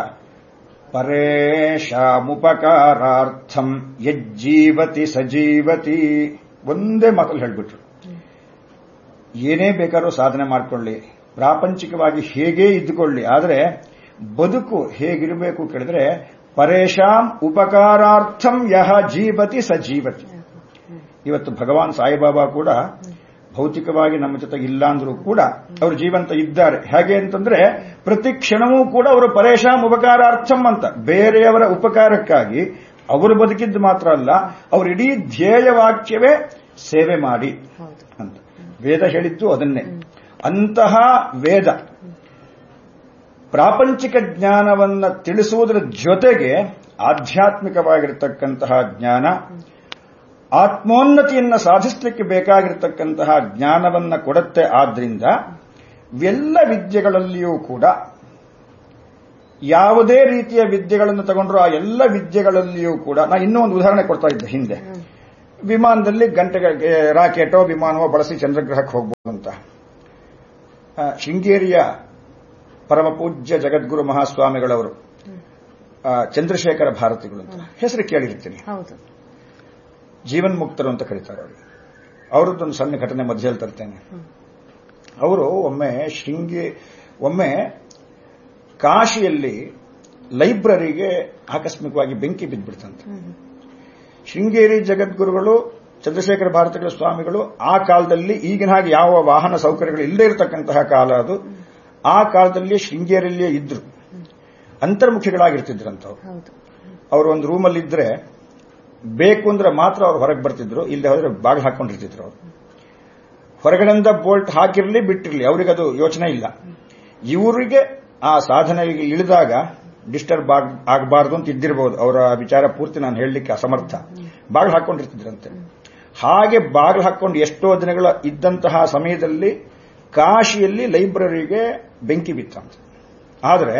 ಪರೇಶಾಮುಪಕಾರಾರ್ಥಂ ಯಜ್ಜೀವತಿ ಸಜೀವತಿ ಒಂದೇ ಮಾತಲ್ಲಿ ಹೇಳ್ಬಿಟ್ರು ಏನೇ ಬೇಕಾದ್ರೂ ಸಾಧನೆ ಮಾಡ್ಕೊಳ್ಳಿ ಪ್ರಾಪಂಚಿಕವಾಗಿ ಹೇಗೇ ಇದ್ದುಕೊಳ್ಳಿ ಆದರೆ ಬದುಕು ಹೇಗಿರಬೇಕು ಕೇಳಿದ್ರೆ ಪರೇಶಾಂ ಉಪಕಾರಾರ್ಥಂ ಯಹ ಜೀವತಿ ಸಜೀವತಿ ಇವತ್ತು ಭಗವಾನ್ ಸಾಯಿಬಾಬಾ ಕೂಡ ಭೌತಿಕವಾಗಿ ನಮ್ಮ ಜೊತೆಗೆ ಇಲ್ಲ ಅಂದ್ರೂ ಕೂಡ ಅವರು ಜೀವಂತ ಇದ್ದಾರೆ ಹೇಗೆ ಅಂತಂದ್ರೆ ಪ್ರತಿ ಕ್ಷಣವೂ ಕೂಡ ಅವರು ಪರೇಶಾಂ ಉಪಕಾರಾರ್ಥಂ ಅಂತ ಬೇರೆಯವರ ಉಪಕಾರಕ್ಕಾಗಿ ಅವರು ಬದುಕಿದ್ದು ಮಾತ್ರ ಅಲ್ಲ ಅವರು ಇಡೀ ಧ್ಯೇಯ ವಾಕ್ಯವೇ ಸೇವೆ ಮಾಡಿ ಅಂತ ವೇದ ಹೇಳಿದ್ದು ಅದನ್ನೇ ಅಂತಹ ವೇದ ಪ್ರಾಪಂಚಿಕ ಜ್ಞಾನವನ್ನ ತಿಳಿಸುವುದರ ಜೊತೆಗೆ ಆಧ್ಯಾತ್ಮಿಕವಾಗಿರತಕ್ಕಂತಹ ಜ್ಞಾನ ಆತ್ಮೋನ್ನತಿಯನ್ನ ಸಾಧಿಸಲಿಕ್ಕೆ ಬೇಕಾಗಿರತಕ್ಕಂತಹ ಜ್ಞಾನವನ್ನ ಕೊಡುತ್ತೆ ಆದ್ರಿಂದ ಎಲ್ಲ ವಿದ್ಯೆಗಳಲ್ಲಿಯೂ ಕೂಡ ಯಾವುದೇ ರೀತಿಯ ವಿದ್ಯೆಗಳನ್ನು ತಗೊಂಡ್ರು ಆ ಎಲ್ಲ ವಿದ್ಯೆಗಳಲ್ಲಿಯೂ ಕೂಡ ನಾ ಇನ್ನೂ ಒಂದು ಉದಾಹರಣೆ ಕೊಡ್ತಾ ಇದ್ದೆ ಹಿಂದೆ ವಿಮಾನದಲ್ಲಿ ಗಂಟೆಗಳಿಗೆ ರಾಕೆಟೋ ವಿಮಾನವೋ ಬಳಸಿ ಚಂದ್ರಗ್ರಹಕ್ಕೆ ಹೋಗ್ಬೋದು ಅಂತ ಆ, ಶೃಂಗೇರಿಯ ಪರಮ ಪೂಜ್ಯ ಜಗದ್ಗುರು ಮಹಾಸ್ವಾಮಿಗಳವರು ಆ, ಚಂದ್ರಶೇಖರ ಭಾರತಿಗಳು ಅಂತ ಹೆಸರು ಕೇಳಿರ್ತೀನಿ ಹೌದು ಜೀವನ್ಮುಕ್ತರು ಅಂತ ಕರೀತಾರೆ ಅವರು ಅವರದ್ದೊಂದು ಸಣ್ಣ ಘಟನೆ ಮಧ್ಯದಲ್ಲಿ ತರ್ತೇನೆ ಅವರು ಒಮ್ಮೆ ಶೃಂಗಿ ಒಮ್ಮೆ ಕಾಶಿಯಲ್ಲಿ ಲೈಬ್ರರಿಗೆ ಆಕಸ್ಮಿಕವಾಗಿ ಬೆಂಕಿ ಬಿದ್ದುಬಿಡ್ತಂತೆ ಶೃಂಗೇರಿ ಜಗದ್ಗುರುಗಳು ಚಂದ್ರಶೇಖರ ಭಾರತಿಗಳ ಸ್ವಾಮಿಗಳು ಆ ಕಾಲದಲ್ಲಿ ಈಗಿನ ಹಾಗೆ ಯಾವ ವಾಹನ ಸೌಕರ್ಯಗಳು ಇಲ್ಲದೇ ಇರತಕ್ಕಂತಹ ಕಾಲ ಅದು ಆ ಕಾಲದಲ್ಲಿ ಶೃಂಗೇರಿಯಲ್ಲಿಯೇ ಇದ್ರು ಅಂತರ್ಮುಖಿಗಳಾಗಿರ್ತಿದ್ರಂತವ್ರು ಹೌದು ಅವರು ಒಂದು ರೂಮಲ್ಲಿ ಇದ್ರೆ ಬೇಕು ಅಂದ್ರೆ ಮಾತ್ರ ಅವ್ರು ಹೊರಗೆ ಬರ್ತಿದ್ರು ಇಲ್ಲದೆ ಹೋದ್ರೆ ಬಾಗಿಲು ಹಾಕೊಂಡಿರ್ತಿದ್ರು ಅವರು ಹೊರಗಡೆಯಿಂದ ಬೋಲ್ಟ್ ಹಾಕಿರ್ಲಿ ಬಿಟ್ಟಿರ್ಲಿ ಅವರಿಗದು ಯೋಚನೆ ಇಲ್ಲ ಇವರಿಗೆ ಆ ಸಾಧನೆಗೆ ಇಳಿದಾಗ ಡಿಸ್ಟರ್ಬ್ ಆಗಬಾರ್ದು ಅಂತ ಇದ್ದಿರಬಹುದು ಅವರ ವಿಚಾರ ಪೂರ್ತಿ ನಾನು ಹೇಳಲಿಕ್ಕೆ ಅಸಮರ್ಥ ಬಾಗಿಲು ಹಾಕೊಂಡಿರ್ತಿದ್ರಂತೆ ಹಾಗೆ ಬಾಗಿಲು ಹಾಕೊಂಡು ಎಷ್ಟೋ ದಿನಗಳ ಇದ್ದಂತಹ ಸಮಯದಲ್ಲಿ ಕಾಶಿಯಲ್ಲಿ ಲೈಬ್ರರಿಗೆ ಬೆಂಕಿ ಬಿತ್ತಂತೆ ಆದರೆ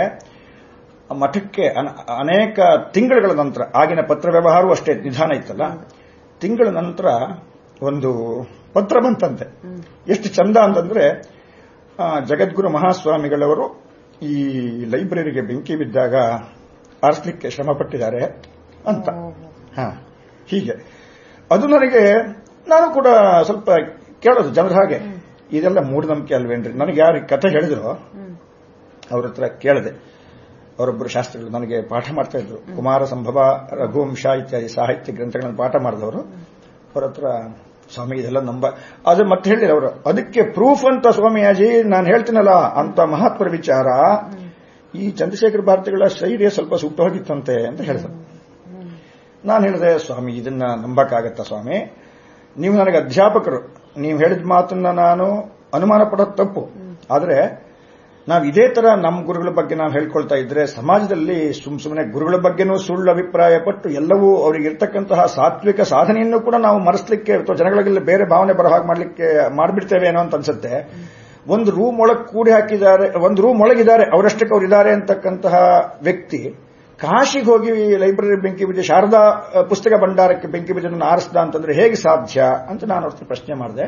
ಮಠಕ್ಕೆ ಅನ- ಅನೇಕ ತಿಂಗಳುಗಳ ನಂತರ ಆಗಿನ ಪತ್ರ ವ್ಯವಹಾರವೂ ಅಷ್ಟೇ ನಿಧಾನ ಇತ್ತಲ್ಲ ತಿಂಗಳ ನಂತರ ಒಂದು ಪತ್ರ ಬಂತಂತೆ ಎಷ್ಟು ಚಂದ ಅಂತಂದ್ರೆ ಆ, ಜಗದ್ಗುರು ಮಹಾಸ್ವಾಮಿಗಳವರು ಈ ಲೈಬ್ರರಿಗೆ ಬೆಂಕಿ ಬಿದ್ದಾಗ ಆರಿಸಲಿಕ್ಕೆ ಶ್ರಮ ಪಟ್ಟಿದ್ದಾರೆ ಅಂತ ಹಾ ಹೀಗೆ ಅದು ನನಗೆ ನಾನು ಕೂಡ ಸ್ವಲ್ಪ ಕೇಳೋದು ಜನರ ಹಾಗೆ ಇದೆಲ್ಲ ಮೂಢನಂಬಿಕೆ ಅಲ್ವೇನ್ರಿ ನನಗೆ ಯಾರು ಈ ಕಥೆ ಹೇಳಿದ್ರು ಅವ್ರ ಹತ್ರ ಕೇಳಿದೆ ಅವರೊಬ್ಬರು ಶಾಸ್ತ್ರಿಗಳು ನನಗೆ ಪಾಠ ಮಾಡ್ತಾ ಇದ್ರು ಕುಮಾರ ಸಂಭವ ರಘುವಂಶ ಇತ್ಯಾದಿ ಸಾಹಿತ್ಯ ಗ್ರಂಥಗಳನ್ನು ಪಾಠ ಮಾಡಿದವರು ಅವ್ರ ಹತ್ರ ಸ್ವಾಮಿ ಇದೆಲ್ಲ ನಂಬ ಅದು ಮತ್ತೆ ಹೇಳಿದ್ರು ಅವರು ಅದಕ್ಕೆ ಪ್ರೂಫ್ ಅಂತ ಸ್ವಾಮಿಯಾಜಿ ನಾನು ಹೇಳ್ತೀನಲ್ಲ ಅಂತ ಮಹತ್ವದ ವಿಚಾರ ಈ ಚಂದ್ರಶೇಖರ ಭಾರತಿಗಳ ಶೈಲಿಯ ಸ್ವಲ್ಪ ಸುಟ್ಟೋಗಿತ್ತಂತೆ ಅಂತ ಹೇಳಿದ್ರು ನಾನು ಹೇಳಿದೆ ಸ್ವಾಮಿ ಇದನ್ನ ನಂಬಕ್ಕಾಗತ್ತಾ ಸ್ವಾಮಿ ನೀವು ನನಗೆ ಅಧ್ಯಾಪಕರು ನೀವು ಹೇಳಿದ ಮಾತನ್ನ ನಾನು ಅನುಮಾನ ಪಡೋದು ತಪ್ಪು ಆದರೆ ನಾವು ಇದೇ ತರ ನಮ್ಮ ಗುರುಗಳ ಬಗ್ಗೆ ನಾವು ಹೇಳ್ಕೊಳ್ತಾ ಇದ್ರೆ ಸಮಾಜದಲ್ಲಿ ಸುಮ್ ಸುಮ್ಮನೆ ಗುರುಗಳ ಬಗ್ಗೆನೂ ಸುಳ್ಳು ಅಭಿಪ್ರಾಯ ಪಟ್ಟು ಎಲ್ಲವೂ ಅವರಿಗೆ ಇರ್ತಕ್ಕಂತಹ ಸಾತ್ವಿಕ ಸಾಧನೆಯನ್ನು ಕೂಡ ನಾವು ಮರೆಸಲಿಕ್ಕೆ ಅಥವಾ ಜನಗಳಿಗೆ ಬೇರೆ ಭಾವನೆ ಬರೋ ಹಾಗೆ ಮಾಡ್ಲಿಕ್ಕೆ ಮಾಡ್ಬಿಡ್ತೇವೆ ಏನೋ ಅಂತ ಅನ್ಸುತ್ತೆ ಒಂದು ರೂಮ್ ಒಳಗೆ ಕೂಡಿ ಹಾಕಿದ್ದಾರೆ ಒಂದು ರೂಮ್ ಒಳಗಿದ್ದಾರೆ ಅವರಷ್ಟಕ್ಕೆ ಅವ್ರು ಇದ್ದಾರೆ ಅಂತಕ್ಕಂತಹ ವ್ಯಕ್ತಿ ಕಾಶಿಗೆ ಹೋಗಿ ಲೈಬ್ರರಿ ಬೆಂಕಿ ಬಿದ್ದು ಶಾರದಾ ಅ, ಪುಸ್ತಕ ಭಂಡಾರಕ್ಕೆ ಬೆಂಕಿ ಬಿದ್ದನ್ನು ಆರಿಸ್ದ ಅಂತಂದ್ರೆ ಹೇಗೆ ಸಾಧ್ಯ ಅಂತ ನಾನು ಅವ್ರ ಪ್ರಶ್ನೆ ಮಾಡಿದೆ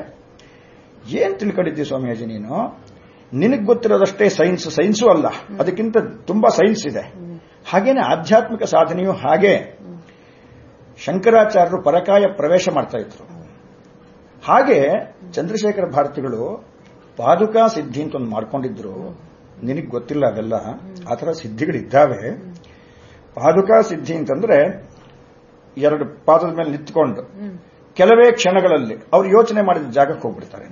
ಏನ್ ತಿಳ್ಕೊಂಡಿದ್ದಿ ಸ್ವಾಮಿಯಾಜಿ ನೀನು ನಿನಗೆ ಗೊತ್ತಿರೋದಷ್ಟೇ ಸೈನ್ಸ್ ಸೈನ್ಸು ಅಲ್ಲ ಅದಕ್ಕಿಂತ ತುಂಬಾ ಸೈನ್ಸ್ ಇದೆ ಹಾಗೇನೆ ಆಧ್ಯಾತ್ಮಿಕ ಸಾಧನೆಯು ಹಾಗೆ ಶಂಕರಾಚಾರ್ಯರು ಪರಕಾಯ ಪ್ರವೇಶ ಮಾಡ್ತಾ ಇದ್ರು ಹಾಗೆ ಚಂದ್ರಶೇಖರ ಭಾರತಿಗಳು ಪಾದುಕಾ ಸಿದ್ಧಿ ಅಂತ ಒಂದು ಮಾಡ್ಕೊಂಡಿದ್ರು ನಿನಗೆ ಗೊತ್ತಿಲ್ಲ ಅವೆಲ್ಲ ಆ ಥರ ಸಿದ್ಧಿಗಳಿದ್ದಾವೆ ಪಾದುಕಾ ಸಿದ್ಧಿ ಅಂತಂದ್ರೆ ಎರಡು ಪಾದದ ಮೇಲೆ ನಿಂತ್ಕೊಂಡು ಕೆಲವೇ ಕ್ಷಣಗಳಲ್ಲಿ ಅವ್ರು ಯೋಚನೆ ಮಾಡಿದ ಜಾಗಕ್ಕೆ ಹೋಗ್ಬಿಡ್ತಾರೆ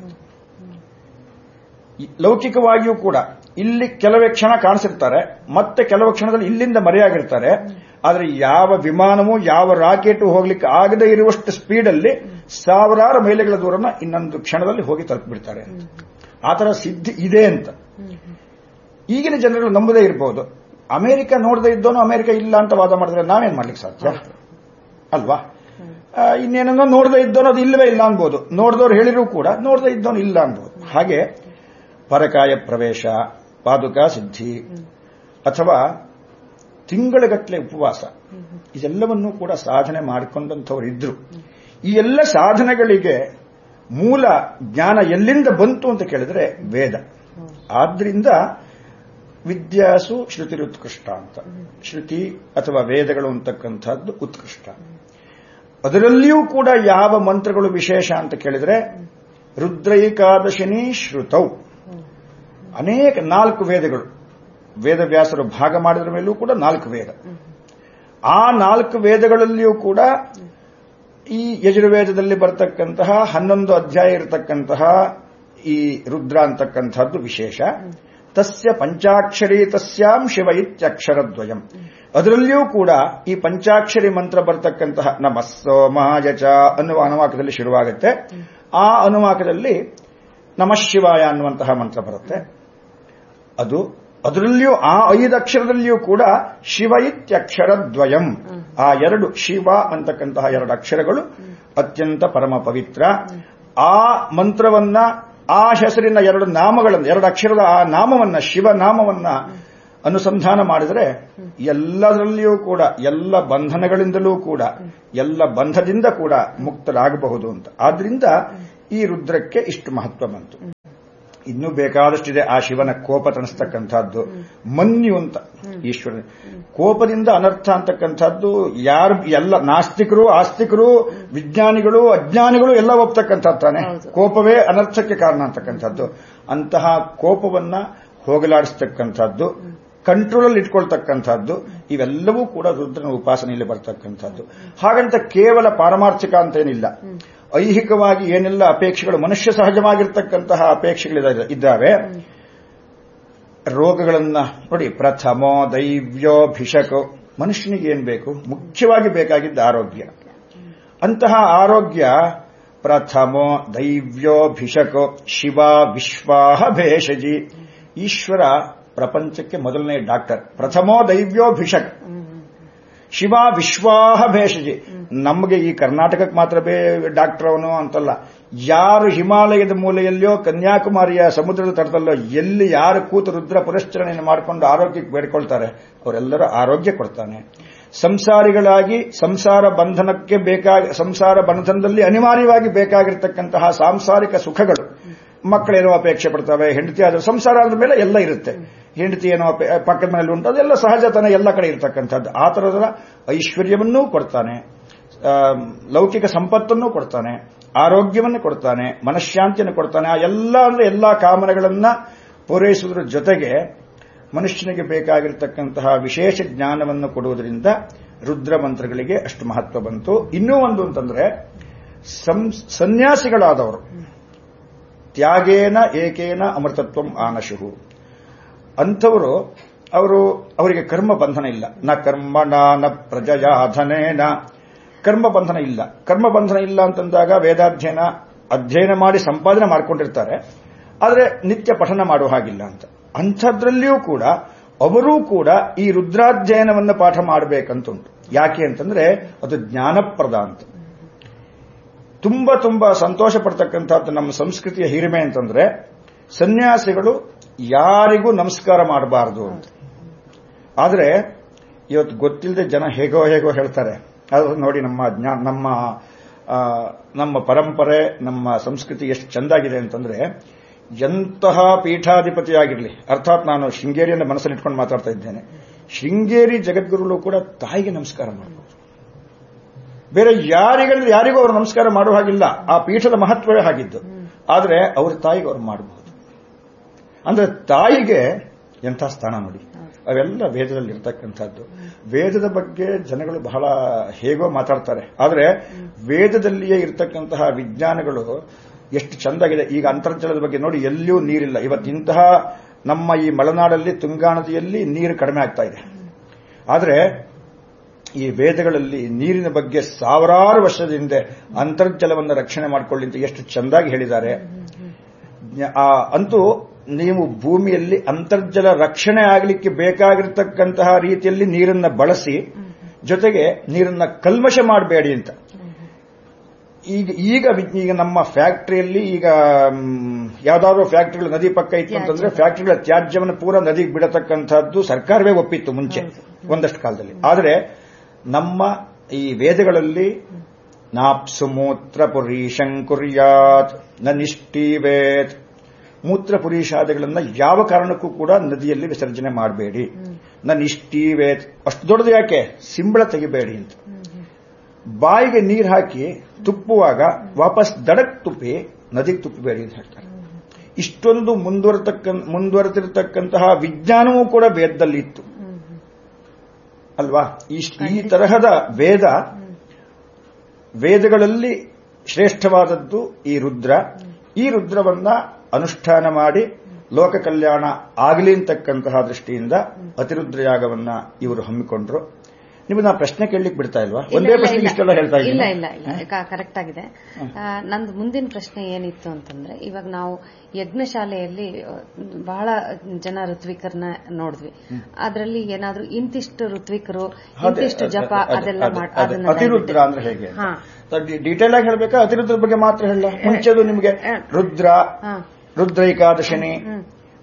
ಈ ಲೌಕಿಕವಾಗಿಯೂ ಕೂಡ ಇಲ್ಲಿ ಕೆಲವೇ ಕ್ಷಣ ಕಾಣಿಸಿರ್ತಾರೆ ಮತ್ತೆ ಕೆಲವು ಕ್ಷಣದಲ್ಲಿ ಇಲ್ಲಿಂದ ಮರೆಯಾಗಿರ್ತಾರೆ ಆದರೆ ಯಾವ ವಿಮಾನವೂ ಯಾವ ರಾಕೆಟ್ ಹೋಗ್ಲಿಕ್ಕೆ ಆಗದೇ ಇರುವಷ್ಟು ಸ್ಪೀಡಲ್ಲಿ ಸಾವಿರಾರು ಮೈಲಿಗಳ ದೂರನ ಇನ್ನೊಂದು ಕ್ಷಣದಲ್ಲಿ ಹೋಗಿ ತಲುಪಿಬಿಡ್ತಾರೆ ಆ ತರ ಸಿದ್ಧಿ ಇದೆ ಅಂತ ಈಗಿನ ಜನರು ನಂಬದೇ ಇರಬಹುದು ಅಮೆರಿಕ ನೋಡದೇ ಇದ್ದೋನು ಅಮೆರಿಕ ಇಲ್ಲ ಅಂತ ವಾದ ಮಾಡಿದ್ರೆ ನಾವೇನ್ ಮಾಡ್ಲಿಕ್ಕೆ ಸಾಧ್ಯ ಅಲ್ವಾ ಆ, ಇನ್ನೇನನ್ನೋ ನೋಡದೇ ಇದ್ದೋನು ಅದು ಇಲ್ಲವೇ ಇಲ್ಲ ಅನ್ಬೋದು ನೋಡಿದವ್ರು ಹೇಳಿರೂ ಕೂಡ ನೋಡದೇ ಇದ್ದವನು ಇಲ್ಲ ಅನ್ಬೋದು ಹಾಗೆ ಪರಕಾಯ ಪ್ರವೇಶ ಪಾದುಕಾ ಸಿದ್ಧಿ ಅಥವಾ ತಿಂಗಳಗಟ್ಟಲೆ ಉಪವಾಸ ಇದೆಲ್ಲವನ್ನೂ ಕೂಡ ಸಾಧನೆ ಮಾಡಿಕೊಂಡಂಥವ್ರು ಇದ್ರು ಈ ಎಲ್ಲ ಸಾಧನೆಗಳಿಗೆ ಮೂಲ ಜ್ಞಾನ ಎಲ್ಲಿಂದ ಬಂತು ಅಂತ ಕೇಳಿದ್ರೆ ವೇದ ಆದ್ರಿಂದ ವಿದ್ಯಾಸು ಶ್ರುತಿ ಉತ್ಕೃಷ್ಟ ಅಂತ ಶ್ರುತಿ ಅಥವಾ ವೇದಗಳು ಅಂತಕ್ಕಂಥದ್ದು ಉತ್ಕೃಷ್ಟ ಅದರಲ್ಲಿಯೂ ಕೂಡ ಯಾವ ಮಂತ್ರಗಳು ವಿಶೇಷ ಅಂತ ಕೇಳಿದ್ರೆ ರುದ್ರೈಕಾದಶಿನಿ ಶ್ರುತೌ ಅನೇಕ ನಾಲ್ಕು ವೇದಗಳು ವೇದವ್ಯಾಸರು ಭಾಗ ಮಾಡಿದ್ರ ಮೇಲೂ ಕೂಡ ನಾಲ್ಕು ವೇದ ಆ ನಾಲ್ಕು ವೇದಗಳಲ್ಲಿಯೂ ಕೂಡ ಈ ಯಜುರ್ವೇದದಲ್ಲಿ ಬರ್ತಕ್ಕಂತಹ ಹನ್ನೊಂದು ಅಧ್ಯಾಯ ಇರತಕ್ಕಂತಹ ಈ ರುದ್ರ ಅಂತಕ್ಕಂಥದ್ದು ವಿಶೇಷ ತಸ್ಯ ಪಂಚಾಕ್ಷರಿ ತಸ್ಯಾಂ ಶಿವ ಇತ್ಯಕ್ಷರದ್ವಯಂ ಅದರಲ್ಲಿಯೂ ಕೂಡ ಈ ಪಂಚಾಕ್ಷರಿ ಮಂತ್ರ ಬರ್ತಕ್ಕಂತಹ ನಮಸ್ಸೋಮಾಯ ಚ ಅನ್ನುವ ಅನುವಾಕದಲ್ಲಿ ಶುರುವಾಗುತ್ತೆ ಆ ಅನುವಾಕದಲ್ಲಿ ನಮಃ ಶಿವಾಯ ಅನ್ನುವಂತಹ ಮಂತ್ರ ಬರುತ್ತೆ ಅದು ಅದರಲ್ಲಿಯೂ ಆ ಐದು ಅಕ್ಷರದಲ್ಲಿಯೂ ಕೂಡ ಶಿವ ಇತ್ಯಕ್ಷರದ್ವಯಂ ಆ ಎರಡು ಶಿವ ಅಂತಕ್ಕಂತಹ ಎರಡು ಅಕ್ಷರಗಳು ಅತ್ಯಂತ ಪರಮ ಪವಿತ್ರ ಆ ಮಂತ್ರವನ್ನ ಆ ಹೆಸರಿನ ಎರಡು ನಾಮಗಳನ್ನು ಎರಡು ಅಕ್ಷರದ ಆ ನಾಮವನ್ನ ಶಿವ ನಾಮವನ್ನ ಅನುಸಂಧಾನ ಮಾಡಿದರೆ ಎಲ್ಲದರಲ್ಲಿಯೂ ಕೂಡ ಎಲ್ಲ ಬಂಧನಗಳಿಂದಲೂ ಕೂಡ ಎಲ್ಲ ಬಂಧದಿಂದ ಕೂಡ ಮುಕ್ತರಾಗಬಹುದು ಅಂತ ಆದ್ರಿಂದ ಈ ರುದ್ರಕ್ಕೆ ಇಷ್ಟು ಮಹತ್ವ ಬಂತು ಇನ್ನೂ ಬೇಕಾದಷ್ಟಿದೆ ಆ ಶಿವನ ಕೋಪ ತಣಿಸ್ತಕ್ಕಂಥದ್ದು ಮನ್ಯು ಅಂತ ಈಶ್ವರನ ಕೋಪದಿಂದ ಅನರ್ಥ ಅಂತಕ್ಕಂಥದ್ದು ಯಾರು ಎಲ್ಲ ನಾಸ್ತಿಕರು ಆಸ್ತಿಕರು ವಿಜ್ಞಾನಿಗಳು ಅಜ್ಞಾನಿಗಳು ಎಲ್ಲ ಒಪ್ತಕ್ಕಂಥದ್ದು ತಾನೆ ಹೌದು. ಕೋಪವೇ ಅನರ್ಥಕ್ಕೆ ಕಾರಣ ಅಂತಕ್ಕಂಥದ್ದು ಅಂತಹ ಕೋಪವನ್ನ ಹೋಗಲಾಡಿಸ್ತಕ್ಕಂಥದ್ದು ಕಂಟ್ರೋಲಲ್ಲಿ ಇಟ್ಕೊಳ್ತಕ್ಕಂಥದ್ದು ಇವೆಲ್ಲವೂ ಕೂಡ ರುದ್ರನ ಉಪಾಸನೆಯಲ್ಲಿ ಬರ್ತಕ್ಕಂಥದ್ದು ಹಾಗಂತ ಕೇವಲ ಪಾರಮಾರ್ಥಿಕ ಅಂತ ಏನಿಲ್ಲ ಐಹಿಕವಾಗಿ ಏನೆಲ್ಲ ಅಪೇಕ್ಷೆಗಳು ಮನುಷ್ಯ ಸಹಜವಾಗಿರ್ತಕ್ಕಂತಹ ಅಪೇಕ್ಷೆಗಳಿದ್ದಾವೆ ಇದ್ದಾವೆ ರೋಗಗಳನ್ನ ನೋಡಿ ಪ್ರಥಮೋ ದೈವ್ಯೋಭಿಷಕೋ ಮನುಷ್ಯನಿಗೆ ಏನ್ ಬೇಕು ಮುಖ್ಯವಾಗಿ ಬೇಕಾಗಿದ್ದ ಆರೋಗ್ಯ ಅಂತಹ ಆರೋಗ್ಯ ಪ್ರಥಮೋ ದೈವ್ಯೋಭಿಷಕೋ ಶಿವ ವಿಶ್ವಾಹ ಭೇಷಜಿ ಈಶ್ವರ ಪ್ರಪಂಚಕ್ಕೆ ಮೊದಲನೇ ಡಾಕ್ಟರ್ ಪ್ರಥಮೋ ದೈವ್ಯೋಭಿಷಕ್ ಶಿವ ವಿಶ್ವಾಹ ಭೇಷಜಿ ನಮಗೆ ಈ ಕರ್ನಾಟಕಕ್ಕೆ ಮಾತ್ರ ಬೇ ಡಾಕ್ಟರ್ ಅವನು ಅಂತಲ್ಲ ಯಾರು ಹಿಮಾಲಯದ ಮೂಲೆಯಲ್ಲಿಯೋ ಕನ್ಯಾಕುಮಾರಿಯ ಸಮುದ್ರದ ತಟದಲ್ಲೋ ಎಲ್ಲಿ ಯಾರು ಕೂತು ರುದ್ರ ಪುರಶ್ಚರಣೆಯನ್ನು ಮಾಡಿಕೊಂಡು ಆರೋಗ್ಯಕ್ಕೆ ಬೇಡ್ಕೊಳ್ತಾರೆ ಅವರೆಲ್ಲರೂ ಆರೋಗ್ಯ ಕೊಡ್ತಾನೆ ಸಂಸಾರಿಗಳಾಗಿ ಸಂಸಾರ ಬಂಧನಕ್ಕೆ ಬೇಕಾಗಿ ಸಂಸಾರ ಬಂಧನದಲ್ಲಿ ಅನಿವಾರ್ಯವಾಗಿ ಬೇಕಾಗಿರ್ತಕ್ಕಂತಹ ಸಾಂಸಾರಿಕ ಸುಖಗಳು ಮಕ್ಕಳೇನೋ ಅಪೇಕ್ಷೆ ಪಡ್ತವೆ ಹೆಂಡತಿ ಆದ್ರೆ ಸಂಸಾರ ಆದ ಮೇಲೆ ಎಲ್ಲ ಇರುತ್ತೆ ಹೆಂಡತಿ ಏನೋ ಅಪೇ- ಪಕ್ಕದ ಮನೇಲಿ ಉಂಟು ಅದೆಲ್ಲ ಸಹಜತನ ಎಲ್ಲ ಕಡೆ ಇರತಕ್ಕಂಥದ್ದು ಆ ಥರದ ಐಶ್ವರ್ಯವನ್ನೂ ಕೊಡ್ತಾನೆ ಆ, ಲೌಕಿಕ ಸಂಪತ್ತನ್ನು ಕೊಡ್ತಾನೆ ಆರೋಗ್ಯವನ್ನು ಕೊಡ್ತಾನೆ ಮನಃಶಾಂತಿಯನ್ನು ಕೊಡ್ತಾನೆ ಆ ಎಲ್ಲ ಅಂದ್ರೆ ಎಲ್ಲಾ ಕಾಮನೆಗಳನ್ನ ಪೂರೈಸುವುದರ ಜೊತೆಗೆ ಮನುಷ್ಯನಿಗೆ ಬೇಕಾಗಿರತಕ್ಕಂತಹ ವಿಶೇಷ ಜ್ಞಾನವನ್ನು ಕೊಡುವುದರಿಂದ ರುದ್ರ ಮಂತ್ರಗಳಿಗೆ ಅಷ್ಟು ಮಹತ್ವ ಬಂತು ಇನ್ನೂ ಒಂದು ಅಂತಂದ್ರೆ ಸಂ- ಸನ್ಯಾಸಿಗಳಾದವರು ತ್ಯಾಗೇನ ಏಕೇನ ಅಮೃತತ್ವಂ ಆನಶುಹು ಅಂಥವರು ಅವರು ಅವರಿಗೆ ಕರ್ಮ ಬಂಧನ ಇಲ್ಲ ನ ಕರ್ಮಣ ನ ಪ್ರಜಯಾಧನೇನ ಕರ್ಮ ಬಂಧನ ಇಲ್ಲ ಕರ್ಮ ಬಂಧನ ಇಲ್ಲ ಅಂತಂದಾಗ ವೇದಾಧ್ಯಯನ ಅಧ್ಯಯನ ಮಾಡಿ ಸಂಪಾದನೆ ಮಾಡಿಕೊಂಡಿರ್ತಾರೆ ಆದರೆ ನಿತ್ಯ ಪಠನ ಮಾಡುವ ಹಾಗಿಲ್ಲ ಅಂತ ಅಂಥದ್ರಲ್ಲಿಯೂ ಕೂಡ ಅವರೂ ಕೂಡ ಈ ರುದ್ರಾಧ್ಯಯನವನ್ನು ಪಾಠ ಮಾಡಬೇಕಂತುಂಟು ಯಾಕೆ ಅಂತಂದ್ರೆ ಅದು ಜ್ಞಾನಪ್ರದ ಅಂತ ತುಂಬಾ ತುಂಬಾ ಸಂತೋಷ ಪಡ್ತಕ್ಕಂಥದ್ದು ನಮ್ಮ ಸಂಸ್ಕೃತಿಯ ಹಿರಿಮೆ ಅಂತಂದ್ರೆ ಸನ್ಯಾಸಿಗಳು ಯಾರಿಗೂ ನಮಸ್ಕಾರ ಮಾಡಬಾರದು ಅಂತ ಆದರೆ ಇವತ್ತು ಗೊತ್ತಿಲ್ಲದೆ ಜನ ಹೇಗೋ ಹೇಗೋ ಹೇಳ್ತಾರೆ ಅದು ನೋಡಿ ನಮ್ಮ ಜ್ಞಾ ನಮ್ಮ ಆ, ನಮ್ಮ ಪರಂಪರೆ ನಮ್ಮ ಸಂಸ್ಕೃತಿ ಎಷ್ಟು ಚೆಂದಾಗಿದೆ ಅಂತಂದ್ರೆ ಎಂತಹ ಪೀಠಾಧಿಪತಿಯಾಗಿರಲಿ ಅರ್ಥಾತ್ ನಾನು ಶೃಂಗೇರಿಯನ್ನು ಮನಸ್ಸಲ್ಲಿ ಇಟ್ಕೊಂಡು ಮಾತಾಡ್ತಾ ಇದ್ದೇನೆ ಶೃಂಗೇರಿ ಜಗದ್ಗುರುಗಳು ಕೂಡ ತಾಯಿಗೆ ನಮಸ್ಕಾರ ಮಾಡಬಹುದು ಬೇರೆ ಯಾರಿಗಂದ್ರೆ ಯಾರಿಗೂ ಅವರು ನಮಸ್ಕಾರ ಮಾಡುವ ಹಾಗಿಲ್ಲ ಆ ಪೀಠದ ಮಹತ್ವವೇ ಹಾಗಿದ್ದು ಆದರೆ ಅವ್ರ ತಾಯಿಗೆ ಅವ್ರು ಮಾಡಬಹುದು ಅಂದ್ರೆ ತಾಯಿಗೆ ಎಂಥ ಸ್ಥಾನ ನೋಡಿ ಅವೆಲ್ಲ ವೇದದಲ್ಲಿ ಇರ್ತಕ್ಕಂಥದ್ದು ವೇದದ ಬಗ್ಗೆ ಜನಗಳು ಬಹಳ ಹೇಗೋ ಮಾತಾಡ್ತಾರೆ ಆದರೆ ವೇದದಲ್ಲಿಯೇ ಇರ್ತಕ್ಕಂತಹ ವಿಜ್ಞಾನಗಳು ಎಷ್ಟು ಚಂದಾಗಿದೆ ಈಗ ಅಂತರ್ಜಲದ ಬಗ್ಗೆ ನೋಡಿ ಎಲ್ಲಿಯೂ ನೀರಿಲ್ಲ ಇವತ್ತಿಂತಹ ನಮ್ಮ ಈ ಮಲೆನಾಡಲ್ಲಿ ತುಂಗಾ ನದಿಯಲ್ಲಿ ನೀರು ಕಡಿಮೆ ಆಗ್ತಾ ಇದೆ ಆದರೆ ಈ ವೇದಗಳಲ್ಲಿ ನೀರಿನ ಬಗ್ಗೆ ಸಾವಿರಾರು ವರ್ಷದ ಹಿಂದೆ ಅಂತರ್ಜಲವನ್ನು ರಕ್ಷಣೆ ಮಾಡಿಕೊಳ್ಳಿ ಅಂತ ಎಷ್ಟು ಚೆಂದಾಗಿ ಹೇಳಿದ್ದಾರೆ ಜ್ಞ- ಆ, ಅಂತೂ ನೀವು ಭೂಮಿಯಲ್ಲಿ ಅಂತರ್ಜಲ ರಕ್ಷಣೆ ಆಗಲಿಕ್ಕೆ ಬೇಕಾಗಿರತಕ್ಕಂತಹ ರೀತಿಯಲ್ಲಿ ನೀರನ್ನ ಬಳಸಿ ಜೊತೆಗೆ ನೀರನ್ನ ಕಲ್ಮಶ ಮಾಡಬೇಡಿ ಅಂತ ಈಗ ಈಗ ವಿಜ್ಞ- ಈಗ ನಮ್ಮ ಫ್ಯಾಕ್ಟರಿಯಲ್ಲಿ ಈಗ ಮ್, ಯಾವ್ದಾದ್ರು ಫ್ಯಾಕ್ಟರಿಗಳು ನದಿ ಪಕ್ಕ ಇತ್ತು ಅಂತಂದ್ರೆ ಫ್ಯಾಕ್ಟರಿಗಳ ತ್ಯಾಜ್ಯವನ್ನು ಪೂರ ನದಿಗೆ ಬಿಡತಕ್ಕಂಥದ್ದು ಸರ್ಕಾರವೇ ಒಪ್ಪಿತ್ತು ಮುಂಚೆ ಒಂದಷ್ಟು ಕಾಲದಲ್ಲಿ ಆದರೆ ನಮ್ಮ ಈ ವೇದಗಳಲ್ಲಿ ನಾಪ್ಸು ಮೂತ್ರ ಪುರೀಶಂ ಕುರ್ಯಾತ್ ನ ನಿಷ್ಠೀವೇತ್ ಮೂತ್ರ ಪುರೀಷಾದಿಗಳನ್ನ ಯಾವ ಕಾರಣಕ್ಕೂ ಕೂಡ ನದಿಯಲ್ಲಿ ವಿಸರ್ಜನೆ ಮಾಡಬೇಡಿ ನ ನಿಷ್ಠೀವೇತ್ ಅಷ್ಟು ದೊಡ್ಡದು ಯಾಕೆ ಸಿಂಬಳ ತೆಗಿಬೇಡಿ ಅಂತ ಬಾಯಿಗೆ ನೀರು ಹಾಕಿ ತುಪ್ಪುವಾಗ ವಾಪಸ್ ದಡಕ್ ತುಪ್ಪಿ ನದಿಗೆ ತುಪ್ಪಬೇಡಿ ಅಂತ ಹೇಳ್ತಾರೆ ಇಷ್ಟೊಂದು ಮುಂದುವರೆತಕ್ಕ ಮುಂದುವರೆತಿರ್ತಕ್ಕಂತಹ ವಿಜ್ಞಾನವೂ ಕೂಡ ವೇದದಲ್ಲಿ ಇತ್ತು ಅಲ್ವಾ ಇಷ್ಟ್- ಈ ತರಹದ ವೇದ ವೇದಗಳಲ್ಲಿ ಶ್ರೇಷ್ಠವಾದದ್ದು ಈ ರುದ್ರ ಈ ರುದ್ರವನ್ನ ಅನುಷ್ಠಾನ ಮಾಡಿ ಲೋಕ ಕಲ್ಯಾಣ ಆಗಲಿ ಅಂತಕ್ಕಂತಹ ದೃಷ್ಟಿಯಿಂದ ಅತಿರುದ್ರಯಾಗವನ್ನ ಇವರು ಹಮ್ಮಿಕೊಂಡ್ರು ನಿಮಗೆ ನಾ ಪ್ರಶ್ನೆ ಕೇಳಲಿಕ್ಕೆ ಬಿಡ್ತಾ ಇಲ್ವಾ ಒಂದೇ ಇಲ್ಲ, ಪ್ರಶ್ನೆ ಇಲ್ಲ. ಇಷ್ಟೆಲ್ಲ ಹೇಳ್ತಾ ಇಲ್ಲ ಇದ್ದೀನಿ ಇಲ್ಲ ಇಲ್ಲ ಕರೆಕ್ಟ್ ಆಗಿದೆ ಆ, ನಂದು ಮುಂದಿನ ಪ್ರಶ್ನೆ ಏನಿತ್ತು ಅಂತಂದ್ರೆ ಇವಾಗ ನಾವು ಯಜ್ಞಶಾಲೆಯಲ್ಲಿ ಆ, ಬಹಳ ಜನ ಋತ್ವಿಕರನ್ನ ನೋಡಿದ್ವಿ ಅದರಲ್ಲಿ ಏನಾದ್ರೂ ಇಂತಿಷ್ಟು ಋತ್ವಿಕರು ಅದೇ, ಇಂತಿಷ್ಟು ಜಪ ಅದೇ, ಅದೆಲ್ಲ ಅದೇ, ಮಾಡ್- ಅದೇ. ಅದನ್ನ ಅತಿರುದ್ರ ದಯವಿಟ್ಟು- ಅಂದ್ರೆ ಹೇಗೆ ಹಾ. ಡೀಟೇಲ್ ಆಗಿ ಹೇಳ್ಬೇಕಾ ಅತಿರುದ್ರ ಬಗ್ಗೆ ಮಾತ್ರ ಹೇಳ ಮುಂಚೆದು ನಿಮಗೆ ರುದ್ರ ಹಾ. ರುದ್ರೈಕಾದಶಿನಿ ಹ್ಮ್.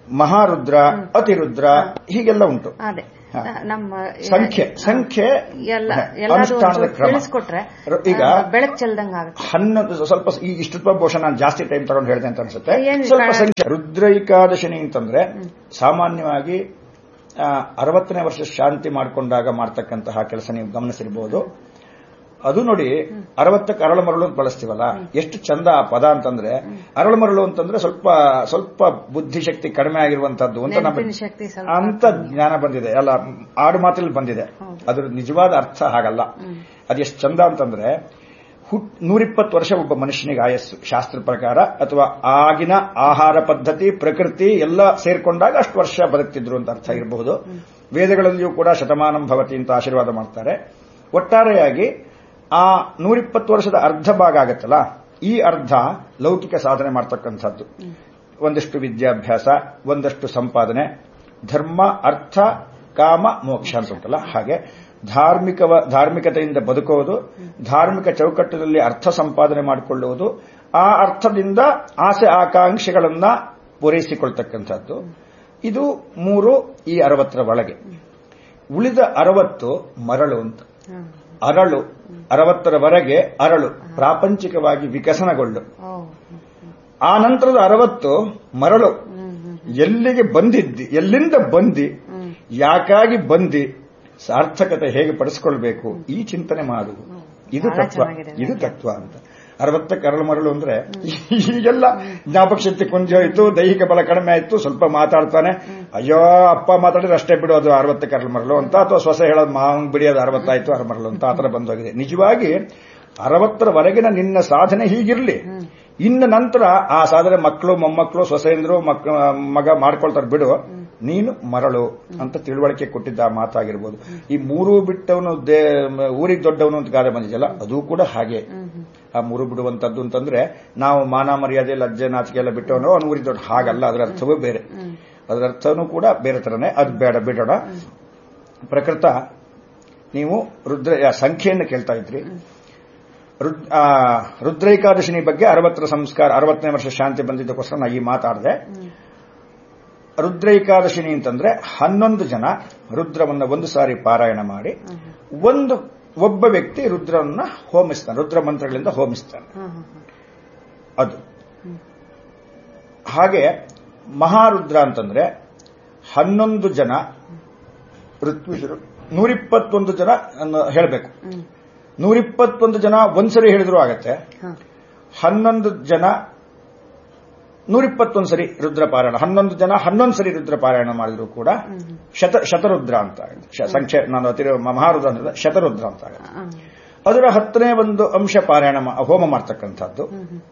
ಮಹಾರುದ್ರ ಅತಿರುದ್ರ ಹೀಗೆಲ್ಲ ಉಂಟು ಅದೇ ಹಾ. ನಮ್ಮ ಸಂಖ್ಯೆ ಸಂಖ್ಯೆ ಎಲ್ಲ ಹ, ಎಲ್ಲಾದ್ರೂ ಅನುಷ್ಠಾನದ ಒಂಚೂರು ಕ್ರಮ ತಿಳಿಸ್ಕೊಟ್ರೆ ಈಗ ಬೆಳಕ್ ಚೆಲ್ದಂಗ ಆಗುತ್ತೆ ಹನ್ನೊಂದು ಸ್ವಲ್ಪ ಈ ಇಷ್ಟು ಬಹುಶಃ ನಾನು ಜಾಸ್ತಿ ಟೈಮ್ ತಗೊಂಡು ಹೇಳಿದೆ ಅಂತ ಅನ್ಸುತ್ತೆ ಏನು ಸ್ವಲ್ಪ ಕಾರಣ? ಸಂಖ್ಯೆ ರುದ್ರೈಕಾದಶಿನಿ ಅಂತಂದ್ರೆ ಸಾಮಾನ್ಯವಾಗಿ ಆ, ಅರವತ್ತನೇ ವರ್ಷ ಶಾಂತಿ ಮಾಡಿಕೊಂಡಾಗ ಮಾಡ್ತಕ್ಕಂತಹ ಕೆಲಸ ನೀವು ಗಮನಿಸಿರ್ಬೋದು ಅದು ನೋಡಿ ಅರವತ್ತಕ್ಕೆ ಅರಳು ಮರಳು ಅಂತ ಬಳಸ್ತೀವಲ್ಲ ಎಷ್ಟು ಚಂದ ಆ ಪದ ಅಂತಂದ್ರೆ ಅರಳು ಮರಳು ಅಂತಂದ್ರೆ ಸ್ವಲ್ಪ ಸ್ವಲ್ಪ ಬುದ್ಧಿಶಕ್ತಿ ಕಡಿಮೆ ಆಗಿರುವಂತದ್ದು ಅಂತ ನಮ್ಮ ನೆನಪಿನ ಶಕ್ತಿ ಸ್ವಲ್ಪ ಅಂತ ಜ್ಞಾನ ಬಂದಿದೆ ಅಲ್ಲ ಆಡು ಮಾತಲ್ಲಿ ಬಂದಿದೆ ಅದ್ರ ನಿಜವಾದ ಅರ್ಥ ಹಾಗಲ್ಲ ಅದೆಷ್ಟು ಚಂದ ಅಂತಂದ್ರೆ ಹುಟ್ ನೂರಿಪ್ಪತ್ತು ವರ್ಷ ಒಬ್ಬ ಮನುಷ್ಯನಿಗೆ ಆಯಸ್ಸು ಶಾಸ್ತ್ರ ಪ್ರಕಾರ ಅಥವಾ ಆಗಿನ ಆಹಾರ ಪದ್ಧತಿ ಪ್ರಕೃತಿ ಎಲ್ಲ ಸೇರ್ಕೊಂಡಾಗ ಅಷ್ಟು ವರ್ಷ ಬದುಕ್ತಿದ್ರು ಅಂತ ಅರ್ಥ ಇರಬಹುದು ವೇದಗಳಲ್ಲಿಯೂ ಕೂಡ ಶತಮಾನಂ ಭವತಿ ಅಂತ ಆಶೀರ್ವಾದ ಮಾಡ್ತಾರೆ ಒಟ್ಟಾರೆಯಾಗಿ ಆ ನೂರಿಪ್ಪತ್ತು ವರ್ಷದ ಅರ್ಧ ಭಾಗ ಆಗತ್ತಲ್ಲ ಈ ಅರ್ಧ ಲೌಕಿಕ ಸಾಧನೆ ಮಾಡ್ತಕ್ಕಂಥದ್ದು ಒಂದಷ್ಟು ವಿದ್ಯಾಭ್ಯಾಸ ಒಂದಷ್ಟು ಸಂಪಾದನೆ ಧರ್ಮ ಅರ್ಥ ಕಾಮ ಮೋಕ್ಷ ಅಂತ ಉಂಟಲ್ಲ ಹಾಗೆ ಧಾರ್ಮಿಕ ಧಾರ್ಮಿಕತೆಯಿಂದ ಬದುಕುವುದು ಧಾರ್ಮಿಕ ಚೌಕಟ್ಟಿನಲ್ಲಿ ಅರ್ಥ ಸಂಪಾದನೆ ಮಾಡಿಕೊಳ್ಳುವುದು ಆ ಅರ್ಥದಿಂದ ಆಸೆ ಆಕಾಂಕ್ಷೆಗಳನ್ನ ಪೂರೈಸಿಕೊಳ್ತಕ್ಕಂಥದ್ದು ಇದು ಮೂರು ಈ ಅರವತ್ತರ ಒಳಗೆ ಉಳಿದ ಅರವತ್ತು ಮರಳು ಅಂತ ಹ್ಮ್. ಅರಳು ಅರವತ್ತರವರೆಗೆ ಅರಳು ಪ್ರಾಪಂಚಿಕವಾಗಿ ವಿಕಸನಗೊಳ್ಳು ಓ ಆ ನಂತರದ ಅರವತ್ತು ಮರಳು ಹ್ಮ್ ಹ್ಮ್ ಎಲ್ಲಿಗೆ ಬಂದಿದ್ದಿ ಎಲ್ಲಿಂದ ಬಂದಿ ಹ್ಮ್ ಯಾಕಾಗಿ ಬಂದಿ ಸಾರ್ಥಕತೆ ಹೇಗೆ ಪಡಿಸ್ಕೊಳ್ಬೇಕು ಈ ಚಿಂತನೆ ಮಾಡು ಇದು ಬಹಳ ತತ್ವ ಚೆನ್ನಾಗಿದೆ. ಇದು ತತ್ವ ಅಂತ ಅರವತ್ತಕ್ಕೆ ಅರಳು ಮರಳು ಅಂದ್ರೆ ಈಗೆಲ್ಲ ಜ್ಞಾಪಕ ಶಕ್ತಿ ಕುಂಜ ಹೋಯ್ತು ದೈಹಿಕ ಬಲ ಕಡಿಮೆ ಆಯ್ತು ಸ್ವಲ್ಪ ಮಾತಾಡ್ತಾನೆ ಅಯ್ಯೋ ಅಪ್ಪ ಮಾತಾಡಿದ್ರೆ ಅಷ್ಟೇ ಬಿಡೋದು ಅರವತ್ತಕ್ಕೆ ಅರಳು ಮರಳು ಅಂತ ಅಥವಾ ಸೊಸೆ ಹೇಳೋದು ಮಾವಂಗ್ ಬಿಡಿಯೋದು ಅರವತ್ತಾಯ್ತು ಅರ ಮರಳು ಅಂತ ಆತರ ಬಂದೋಗಿದೆ ನಿಜವಾಗಿ ಅರವತ್ತರವರೆಗಿನ ನಿನ್ನ ಸಾಧನೆ ಹೀಗಿರ್ಲಿ ಇನ್ನು ನಂತರ ಆ ಸಾಧನೆ ಮಕ್ಕಳು ಮೊಮ್ಮಕ್ಕಳು ಸೊಸೆಯಂದ್ರು ಮಕ್ಕ ಮಗ ಮಾಡ್ಕೊಳ್ತಾರೆ ಬಿಡು ನೀನು ಮರಳು ಅಂತ ತಿಳುವಳಿಕೆ ಕೊಟ್ಟಿದ್ದ ಆ ಮಾತಾಗಿರ್ಬೋದು ಈ ಮೂರು ಬಿಟ್ಟವನು ದೇ ಊರಿಗೆ ದೊಡ್ಡವನು ಅಂತ ಗಾದೆ ಬಂದಿದೆಯಲ್ಲ ಅದು ಕೂಡ ಹಾಗೆ ಆ ಮೂರು ಬಿಡುವಂತದ್ದು ಅಂತಂದ್ರೆ ನಾವು ಮಾನ ಮರ್ಯಾದೆ ಲಜ್ಜೆ ನಾಚಿಕೆ ಎಲ್ಲ ಬಿಟ್ಟವನು ಅವನು ಊರಿಗೆ ದೊಡ್ಡ ಹಾಗಲ್ಲ ಅದರ ಅರ್ಥವೂ ಬೇರೆ ಅದರ ಅರ್ಥನೂ ಕೂಡ ಬೇರೆ ತರನೇ ಅದು ಬೇಡ ಬಿಡೋಣ ಪ್ರಕೃತ ನೀವು ರುದ್ರ ಆ, ಸಂಖ್ಯೆಯನ್ನು ಕೇಳ್ತಾ ಇದ್ರಿ ರುದ್- ಆ, ರುದ್ರೈಕಾದಶಿನಿ ಬಗ್ಗೆ ಅರವತ್ತರ ಸಂಸ್ಕಾರ ಅರವತ್ತನೇ ವರ್ಷ ಶಾಂತಿ ಬಂದಿದ್ದಕ್ಕೋಸ್ಕರ ನಾ ಈ ಮಾತಾಡಿದೆ ರುದ್ರೈಕಾದಶಿನಿ ಅಂತಂದ್ರೆ ಹನ್ನೊಂದು ಜನ ರುದ್ರವನ್ನ ಒಂದು ಸಾರಿ ಪಾರಾಯಣ ಮಾಡಿ ಒಂದು ಒಬ್ಬ ವ್ಯಕ್ತಿ ರುದ್ರವನ್ನ ಹೋಮಿಸ್ತಾನೆ ರುದ್ರ ಮಂತ್ರಗಳಿಂದ ಹೋಮಿಸ್ತಾನೆ ಹ್ಮ್ ಹ್ಮ್ ಹ್ಮ್ ಅದು ಹಾಗೆ ಮಹಾರುದ್ರ ಅಂತಂದ್ರೆ ಹನ್ನೊಂದು ಜನ ಋತ್ವಿಷರು ನೂರಿಪ್ಪತ್ತೊಂದು ಜನ ಹೇಳಬೇಕು ಹ್ಮ್ ನೂರಿಪ್ಪತ್ತೊಂದು ಜನ ಒಂದ್ಸರಿ ಹೇಳಿದ್ರು ಆಗತ್ತೆ ಹಾ ಹನ್ನೊಂದು ಜನ ನೂರಿಪ್ಪತ್ತೊಂದು ಸರಿ ರುದ್ರ ಪಾರಾಯಣ ಹನ್ನೊಂದು ಜನ ಹನ್ನೊಂದು ಸರಿ ರುದ್ರ ಪಾರಾಯಣ ಮಾಡಿದ್ರು ಕೂಡ ಶತ ಶತರುದ್ರ ಅಂತ ಆಗುತ್ತೆ. ಶ- ಸಂಖ್ಯೆ ನಾನು ಅತಿರೋ ಮಹಾರುದ್ರ ಅಂದ್ರೆ ಶತರುದ್ರ ಅಂತ ಆಗುತ್ತೆ ಹಾ. ಅದರ ಹತ್ತನೇ ಒಂದು ಅಂಶ ಪಾರಾಯಣ ಮಾ- ಹೋಮ ಮಾಡ್ತಕ್ಕಂಥದ್ದು ಹ್ಮ್ ಹ್ಮ್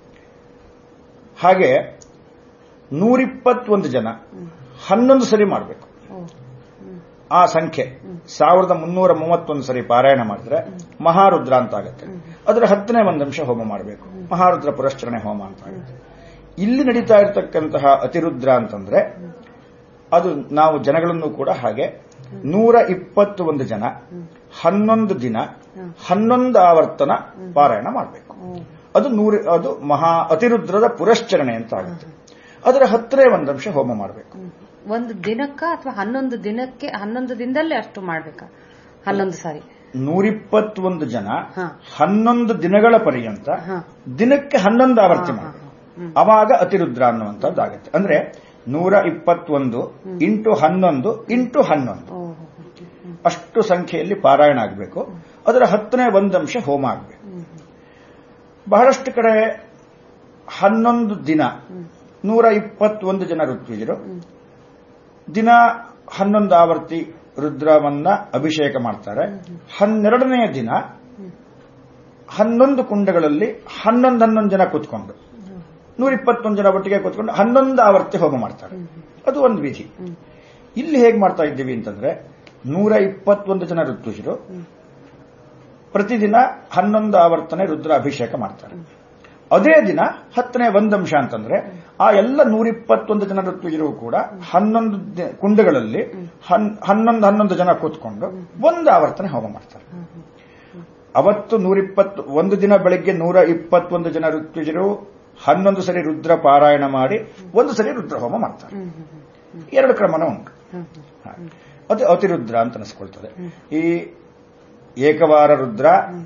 ಹಾಗೆ ನೂರಿಪ್ಪತ್ತೊಂದು ಜನ ಹನ್ನೊಂದು ಸರಿ ಮಾಡಬೇಕು ಓ ಆ ಸಂಖ್ಯೆ ಸಾವಿರದ ಮುನ್ನೂರ ಮೂವತ್ತೊಂದು ಸರಿ ಪಾರಾಯಣ ಮಾಡಿದ್ರೆ ಮಹಾರುದ್ರ ಅಂತ ಆಗುತ್ತೆ ಅದರ ಹತ್ತನೇ ಒಂದು ಅಂಶ ಹೋಮ ಮಾಡಬೇಕು ಮಹಾರುದ್ರ ಪುರಶ್ಚರಣೆ ಹೋಮ ಅಂತ ಆಗುತ್ತೆ ಇಲ್ಲಿ ನಡೀತಾ ಇರತಕ್ಕಂತಹ ಅತಿರುದ್ರ ಅಂತಂದ್ರೆ ಅದು ನಾವು ಜನಗಳನ್ನು ಕೂಡ ಹಾಗೆ ನೂರ ಇಪ್ಪತ್ತು ಒಂದು ಜನ ಹನ್ನೊಂದು ದಿನ ಹನ್ನೊಂದು ಆವರ್ತನ ಪಾರಾಯಣ ಮಾಡಬೇಕು ಓ ಅದು ನೂರ ಅದು ಮಹಾ ಅತಿರುದ್ರದ ಪುರಶ್ಚರಣೆ ಅಂತ ಆಗುತ್ತೆ ಅದರ ಹತ್ತನೇ ಒಂದು ಅಂಶ ಹೋಮ ಮಾಡಬೇಕು ಹ್ಮ್. ಒಂದು ದಿನಕ್ಕ ಅಥವಾ ಹನ್ನೊಂದು ದಿನಕ್ಕೆ ಹನ್ನೊಂದು ದಿನದಲ್ಲೇ ಅಷ್ಟು ಮಾಡ್ಬೇಕಾ ಹನ್ನೊಂದು ಸಾರಿ ನೂರಿಪ್ಪತ್ತೊಂದು ಜನ ಹಾ. ಹನ್ನೊಂದು ದಿನಗಳ ಪರ್ಯಂತ ಹಾ ದಿನಕ್ಕೆ ಹನ್ನೊಂದು ಆವರ್ತಿ ಹಾ, ಹಾ, ಮಾಡಬೇಕು ಹ್ಮ್. ಅವಾಗ ಅತಿರುದ್ರ ಅನ್ನುವಂಥದ್ದಾಗುತ್ತೆ ಅಂದ್ರೆ ನೂರ ಇಪ್ಪತ್ತೊಂದು ಇಂಟು ಹನ್ನೊಂದು ಇಂಟು ಹನ್ನೊಂದು ಓ ಹೋ, ಹೋ. ಹ್ಮ್, ಅಷ್ಟು ಸಂಖ್ಯೆಯಲ್ಲಿ ಪಾರಾಯಣ ಆಗಬೇಕು ಅದರ ಹತ್ತನೇ ಒಂದಂಶ ಹೋಮ ಆಗಬೇಕು ಹ್ಮ್, ಬಹಳಷ್ಟು ಕಡೆ ಹನ್ನೊಂದು ದಿನ ನೂರ ಇಪ್ಪತ್ತೊಂದು ಜನ ಋತ್ವಿಜರು ದಿನ ಹನ್ನೊಂದು ಆವರ್ತಿ ರುದ್ರವನ್ನ ಅಭಿಷೇಕ ಮಾಡ್ತಾರೆ ಹನ್ನೆರಡನೆಯ ದಿನ ಹನ್ನೊಂದು ಕುಂಡಗಳಲ್ಲಿ ಹನ್ನೊಂದು ಹನ್ನೊಂದು ಜನ ಕೂತ್ಕೊಂಡು ನೂರ ಇಪ್ಪತ್ತೊಂದು ಜನ ಒಟ್ಟಿಗೆ ಕೂತ್ಕೊಂಡು ಹನ್ನೊಂದು ಆವರ್ತಿ ಹೋಮ ಮಾಡ್ತಾರೆ ಅದು ಒಂದು ವಿಧಿ ಇಲ್ಲಿ ಹೇಗೆ ಮಾಡ್ತಾ ಇದ್ದೀವಿ ಅಂತಂದ್ರೆ ನೂರ ಇಪ್ಪತ್ತೊಂದು ಜನ ಋತುಷರು ಪ್ರತಿದಿನ ಹನ್ನೊಂದು ಆವರ್ತನೆ ರುದ್ರ ಅಭಿಷೇಕ ಮಾಡ್ತಾರೆ ಅದೇ ದಿನ ಹತ್ತನೇ ಒಂದಂಶ ಅಂತಂದ್ರೆ ಆ ಎಲ್ಲ ನೂರಿಪ್ಪತ್ತೊಂದು ಜನ ಋತ್ವಿಜರು ಕೂಡ ಹನ್ನೊಂದು ದಿ- ಕುಂಡಗಳಲ್ಲಿ ಹನ್- ಹನ್ನೊಂದು ಹನ್ನೊಂದು ಜನ ಕೂತ್ಕೊಂಡು ಒಂದು ಆವರ್ತನೆ ಹೋಮ ಮಾಡ್ತಾರೆ ಅವತ್ತು ನೂರಿಪ್ಪತ್ತು ಒಂದು ದಿನ ಬೆಳಗ್ಗೆ ನೂರ ಇಪ್ಪತ್ತೊಂದು ಜನ ಋತ್ವಿಜರು ಹನ್ನೊಂದು ಸರಿ ರುದ್ರ ಪಾರಾಯಣ ಮಾಡಿ ಒಂದು ಸರಿ ರುದ್ರ ಹೋಮ ಮಾಡ್ತಾರೆ ಹ್ಮ್, ಹ್ಮ್, ಹ್ಮ್. ಎರಡು ಕ್ರಮನ ಉಂಟು ಹ್ಮ್ ಹ್ಮ್ ಹಾಗೆ. ಅದು ಅತಿರುದ್ರ ಅಂತ ಅನಿಸ್ಕೊಳ್ತದೆ ಈ ಏಕವಾರ ರುದ್ರ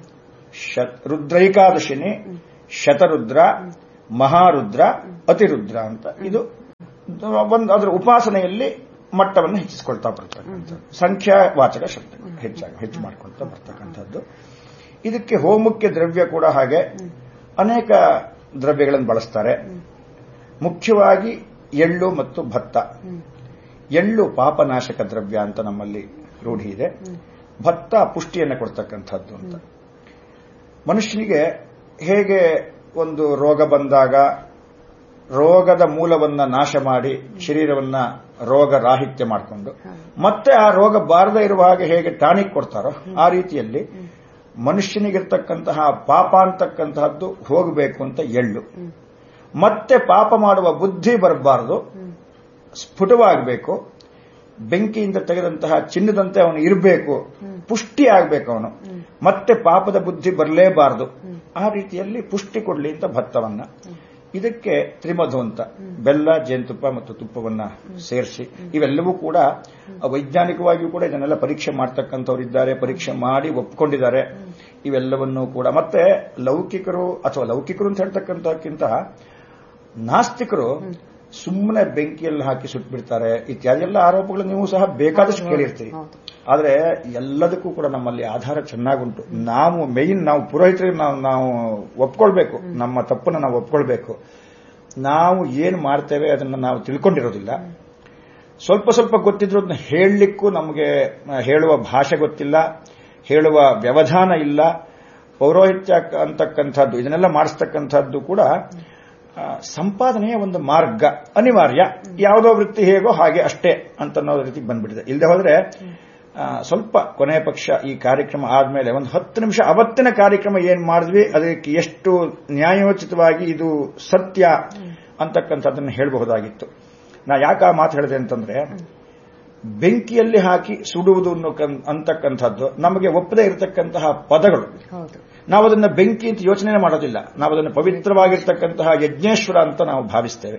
ಶ- ರುದ್ರೈಕಾದಶಿನಿ ಶತರುದ್ರ ಮಹಾರುದ್ರ ಅತಿರುದ್ರ ಅಂತ ಇದು ಒಂದು ಅದರ ಉಪಾಸನೆಯಲ್ಲಿ ಮಟ್ಟವನ್ನು ಹೆಚ್ಚಿಸಿಕೊಳ್ತಾ ಬರ್ತಕ್ಕಂಥದ್ದು ಸಂಖ್ಯಾವಾಚಕ ಶಬ್ದ ಹೆಚ್ಚಾಗಿ ಹೆಚ್ಚು ಮಾಡ್ಕೊಳ್ತಾ ಬರ್ತಕ್ಕಂಥದ್ದು ಇದಕ್ಕೆ ಹೋಮಕ್ಕೆ ದ್ರವ್ಯ ಕೂಡ ಹಾಗೆ ಅನೇಕ ದ್ರವ್ಯಗಳನ್ನು ಬಳಸ್ತಾರೆ ಮುಖ್ಯವಾಗಿ ಎಳ್ಳು ಮತ್ತು ಭತ್ತ ಎಳ್ಳು ಪಾಪನಾಶಕ ದ್ರವ್ಯ ಅಂತ ನಮ್ಮಲ್ಲಿ ರೂಢಿ ಇದೆ ಭತ್ತ ಪುಷ್ಟಿಯನ್ನು ಕೊಡ್ತಕ್ಕಂಥದ್ದು ಅಂತ ಮನುಷ್ಯನಿಗೆ ಹೇಗೆ ಒಂದು ರೋಗ ಬಂದಾಗ ರೋಗದ ಮೂಲವನ್ನ ನಾಶ ಮಾಡಿ ಶರೀರವನ್ನ ರೋಗ ರಾಹಿತ್ಯ ಮಾಡಿಕೊಂಡು ಮತ್ತೆ ಆ ರೋಗ ಬಾರದೇ ಇರುವ ಹಾಗೆ ಹೇಗೆ ಟಾನಿಕ್ ಕೊಡ್ತಾರೋ ಆ ರೀತಿಯಲ್ಲಿ ಮನುಷ್ಯನಿಗಿರ್ತಕ್ಕಂತಹ ಪಾಪ ಅಂತಕ್ಕಂತಹದ್ದು ಹೋಗಬೇಕು ಅಂತ ಎಳ್ಳು ಮತ್ತೆ ಪಾಪ ಮಾಡುವ ಬುದ್ಧಿ ಬರಬಾರದು ಸ್ಫುಟವಾಗಬೇಕು ಬೆಂಕಿಯಿಂದ ತೆಗೆದಂತಹ ಚಿನ್ನದಂತೆ ಅವನು ಇರಬೇಕು ಪುಷ್ಟಿ ಆಗಬೇಕು ಅವನು ಮತ್ತೆ ಪಾಪದ ಬುದ್ಧಿ ಬರಲೇಬಾರದು ಆ ರೀತಿಯಲ್ಲಿ ಪುಷ್ಟಿ ಕೊಡ್ಲಿ ಅಂತ ಭತ್ತವನ್ನ ಇದಕ್ಕೆ ತ್ರಿಮಧು ಅಂತ ಬೆಲ್ಲ ಜೇನುತುಪ್ಪ ಮತ್ತು ತುಪ್ಪವನ್ನ ಸೇರಿಸಿ ಇವೆಲ್ಲವೂ ಕೂಡ ವೈಜ್ಞಾನಿಕವಾಗಿಯೂ ಕೂಡ ಇದನ್ನೆಲ್ಲ ಪರೀಕ್ಷೆ ಮಾಡ್ತಕ್ಕಂಥವ್ರಿದ್ದಾರೆ ಪರೀಕ್ಷೆ ಮಾಡಿ ಒಪ್ಕೊಂಡಿದ್ದಾರೆ ಇವೆಲ್ಲವನ್ನೂ ಕೂಡ ಮತ್ತೆ ಲೌಕಿಕರು ಅಥವಾ ಲೌಕಿಕರು ಅಂತ ಹೇಳ್ತಕ್ಕಂಥಕ್ಕಿಂತ ನಾಸ್ತಿಕರು ಸುಮ್ಮನೆ ಬೆಂಕಿಯಲ್ಲಿ ಹಾಕಿ ಸುಟ್ಬಿಡ್ತಾರೆ ಇತ್ಯಾದಿ ಎಲ್ಲ ಆರೋಪಗಳು ನೀವು ಸಹ ಬೇಕಾದಷ್ಟು ಕೇಳಿರ್ತೀರಿ ಹೌದು. ಆದ್ರೆ ಎಲ್ಲದಕ್ಕೂ ಕೂಡ ನಮ್ಮಲ್ಲಿ ಆಧಾರ ಚೆನ್ನಾಗುಂಟು ನಾವು ಮೇಯ್ನ್ ನಾವು ಪುರೋಹಿತರಿಗೆ ನಾವು ನಾವು ಒಪ್ಕೊಳ್ಬೇಕು ನಮ್ಮ ತಪ್ಪನ್ನು ನಾವು ಒಪ್ಕೊಳ್ಬೇಕು ನಾವು ಏನು ಮಾಡ್ತೇವೆ ಅದನ್ನು ನಾವು ತಿಳ್ಕೊಂಡಿರೋದಿಲ್ಲ ಸ್ವಲ್ಪ ಸ್ವಲ್ಪ ಗೊತ್ತಿದ್ರು ಅದನ್ನ ಹೇಳಲಿಕ್ಕೂ ನಮಗೆ ಆ, ಹೇಳುವ ಭಾಷೆ ಗೊತ್ತಿಲ್ಲ ಹೇಳುವ ವ್ಯವಧಾನ ಇಲ್ಲ ಪೌರೋಹಿತ್ಯ ಅಂತಕ್ಕಂಥದ್ದು ಇದನ್ನೆಲ್ಲ ಮಾಡಿಸ್ತಕ್ಕಂಥದ್ದು ಕೂಡ ಆ, ಸಂಪಾದನೆಯ ಒಂದು ಮಾರ್ಗ ಅನಿವಾರ್ಯ ಯಾವುದೋ ವೃತ್ತಿ ಹೇಗೋ ಹಾಗೆ ಅಷ್ಟೇ ಅಂತ ಅನ್ನೋ ರೀತಿ ಬಂದ್ಬಿಟ್ಟಿದೆ ಇಲ್ಲದೆ ಹೋದ್ರೆ ಆ, ಸ್ವಲ್ಪ ಕೊನೆಯ ಪಕ್ಷ ಈ ಕಾರ್ಯಕ್ರಮ ಆದ್ಮೇಲೆ ಒಂದು ಹತ್ತು ನಿಮಿಷ ಅವತ್ತಿನ ಕಾರ್ಯಕ್ರಮ ಏನ್ ಮಾಡಿದ್ವಿ ಅದಕ್ಕೆ ಎಷ್ಟು ನ್ಯಾಯೋಚಿತವಾಗಿ ಇದು ಸತ್ಯ ಅಂತಕ್ಕಂಥದ್ದನ್ನು ಹೇಳಬಹುದಾಗಿತ್ತು ನಾ ಯಾಕೆ ಆ ಮಾತು ಹೇಳಿದೆ ಅಂತಂದ್ರೆ ಬೆಂಕಿಯಲ್ಲಿ ಹಾಕಿ ಸುಡುವುದು ಅನ್ನೋ ಕನ್- ಅಂತಕ್ಕಂಥದ್ದು ನಮಗೆ ಒಪ್ಪದೇ ಇರತಕ್ಕಂತಹ ಪದಗಳು ಹೌದು ನಾವು ಅದನ್ನ ಬೆಂಕಿ ಅಂತ ಯೋಚನೆ ಮಾಡೋದಿಲ್ಲ ನಾವು ಅದನ್ನು ಪವಿತ್ರವಾಗಿರ್ತಕ್ಕಂತಹ ಯಜ್ಞೇಶ್ವರ ಅಂತ ನಾವು ಭಾವಿಸ್ತೇವೆ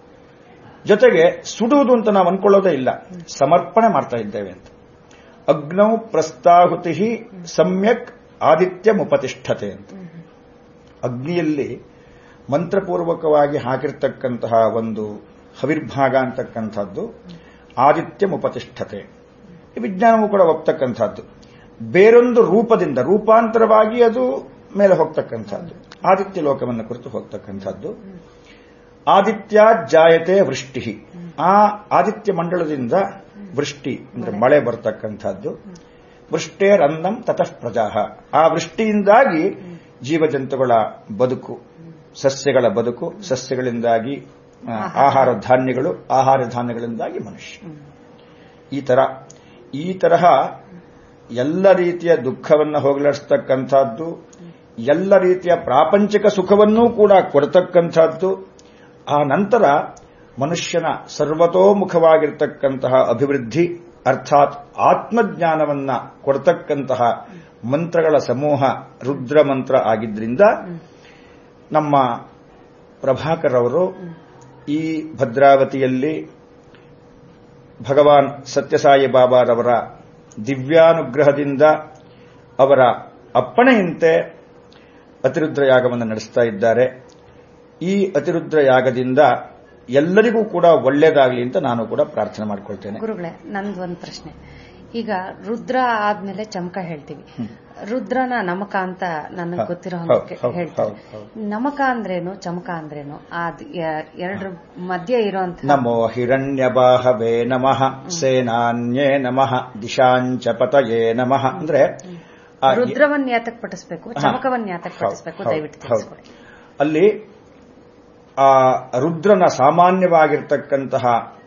ಜೊತೆಗೆ ಸುಡುವುದು ಅಂತ ನಾವು ಅನ್ಕೊಳ್ಳೋದೇ ಇಲ್ಲ ಸಮರ್ಪಣೆ ಮಾಡ್ತಾ ಇದ್ದೇವೆ ಅಂತ ಅಗ್ನೌ ಪ್ರಸ್ತಾಹುತಿ ಸಮ್ಯಕ್ ಆದಿತ್ಯ ಮುಪತಿಷ್ಠತೆ ಅಂತ ಅಗ್ನಿಯಲ್ಲಿ ಮಂತ್ರಪೂರ್ವಕವಾಗಿ ಹಾಕಿರ್ತಕ್ಕಂತಹ ಒಂದು ಹವಿರ್ಭಾಗ ಅಂತಕ್ಕಂಥದ್ದು ಆದಿತ್ಯ ಮುಪತಿಷ್ಠತೆ ಈ ವಿಜ್ಞಾನವೂ ಕೂಡ ಒಪ್ತಕ್ಕಂಥದ್ದು ಬೇರೊಂದು ರೂಪದಿಂದ ರೂಪಾಂತರವಾಗಿ ಅದು ಮೇಲೆ ಹೋಗ್ತಕ್ಕಂಥದ್ದು ಆದಿತ್ಯ ಲೋಕವನ್ನು ಕುರಿತು ಹೋಗ್ತಕ್ಕಂಥದ್ದು ಆದಿತ್ಯ ಜಾಯತೆ ವೃಷ್ಟಿ ಆ ಆದಿತ್ಯ ಮಂಡಲದಿಂದ ವೃಷ್ಟಿ ಅಂದ್ರೆ ಮಳೆ ಬರ್ತಕ್ಕಂಥದ್ದು ವೃಷ್ಟೇರನ್ನಂ ತತಃ ಪ್ರಜಾಹ ಆ ವೃಷ್ಟಿಯಿಂದಾಗಿ ಜೀವಜಂತುಗಳ ಬದುಕು ಸಸ್ಯಗಳ ಬದುಕು ಸಸ್ಯಗಳಿಂದಾಗಿ ಆ, ಆಹಾರ ಧಾನ್ಯಗಳು ಆಹಾರ ಧಾನ್ಯಗಳಿಂದಾಗಿ ಮನುಷ್ಯ ಈ ತರ ಈ ತರಹ ಎಲ್ಲ ರೀತಿಯ ದುಃಖವನ್ನು ಹೋಗಲಾಡಿಸ್ತಕ್ಕಂಥದ್ದು ಎಲ್ಲ ರೀತಿಯ ಪ್ರಾಪಂಚಿಕ ಸುಖವನ್ನೂ ಕೂಡ ಕೊಡತಕ್ಕಂಥದ್ದು ಆ ನಂತರ ಮನುಷ್ಯನ ಸರ್ವತೋಮುಖವಾಗಿರ್ತಕ್ಕಂತಹ ಅಭಿವೃದ್ಧಿ ಅರ್ಥಾತ್ ಆತ್ಮಜ್ಞಾನವನ್ನ ಕೊಡ್ತಕ್ಕಂತಹ ಮಂತ್ರಗಳ ಸಮೂಹ ರುದ್ರ ಮಂತ್ರ ಆಗಿದ್ರಿಂದ ನಮ್ಮ ಪ್ರಭಾಕರ್ ಅವರು ಈ ಭದ್ರಾವತಿಯಲ್ಲಿ ಭಗವಾನ್ ಸತ್ಯಸಾಯಿ ಬಾಬಾರವರ ದಿವ್ಯಾನುಗ್ರಹದಿಂದ ಅವರ ಅಪ್ಪಣೆಯಂತೆ ಅತಿರುದ್ರ ಯಾಗವನ್ನು ನಡೆಸ್ತಾ ಇದ್ದಾರೆ ಈ ಅತಿರುದ್ರ ಯಾಗದಿಂದ ಎಲ್ಲರಿಗೂ ಕೂಡ ಒಳ್ಳೆಯದಾಗಲಿ ಅಂತ ನಾನು ಕೂಡ ಪ್ರಾರ್ಥನೆ ಮಾಡ್ಕೊಳ್ತೇನೆ ಗುರುಗಳೇ ನಂದು ಒಂದು ಪ್ರಶ್ನೆ ಈಗ ರುದ್ರ ಆದ್ಮೇಲೆ ಚಮಕ ಹೇಳ್ತೀವಿ ರುದ್ರನ ನಮಕ ಅಂತ ನನಗೆ ಹೌದು, ಗೊತ್ತಿರೋ ಹೌದು, ಹಂಗೆ ಹೌದು, ಹೇಳ್ತಾರೆ ಹೌದು, ಹೌದು. ನಮಕ ಅಂದ್ರೇನು ಚಮಕ ಅಂದ್ರೇನು ಅದ್ ಯ- ಎರಡ್ರ ಮಧ್ಯೆ ಇರೋಂತ ನಮೋ ಹಿರಣ್ಯಬಾಹವೇ ನಮಃ ಸೇನಾನ್ಯೇ ನಮಃ ದಿಶಾಂಚ ಪತಯೇ ನಮಃ ಅಂದ್ರೆ ಆ ರುದ್ರವನ್ನ ಯಾತಕ್ ಪಠಿಸ್ಬೇಕು ಹಾ. ಚಮಕವನ್ನ ಯಾತಕ್ ಹೌದು, ಪಠಿಸ್ಬೇಕು ಹೌದು, ದಯವಿಟ್ಟು ಹೌದು. ತಿಳಿಸ್ಕೊಡಿ ಅಲ್ಲಿ ಆ ರುದ್ರನ ಸಾಮಾನ್ಯವಾಗಿರ್ತಕ್ಕಂತಹ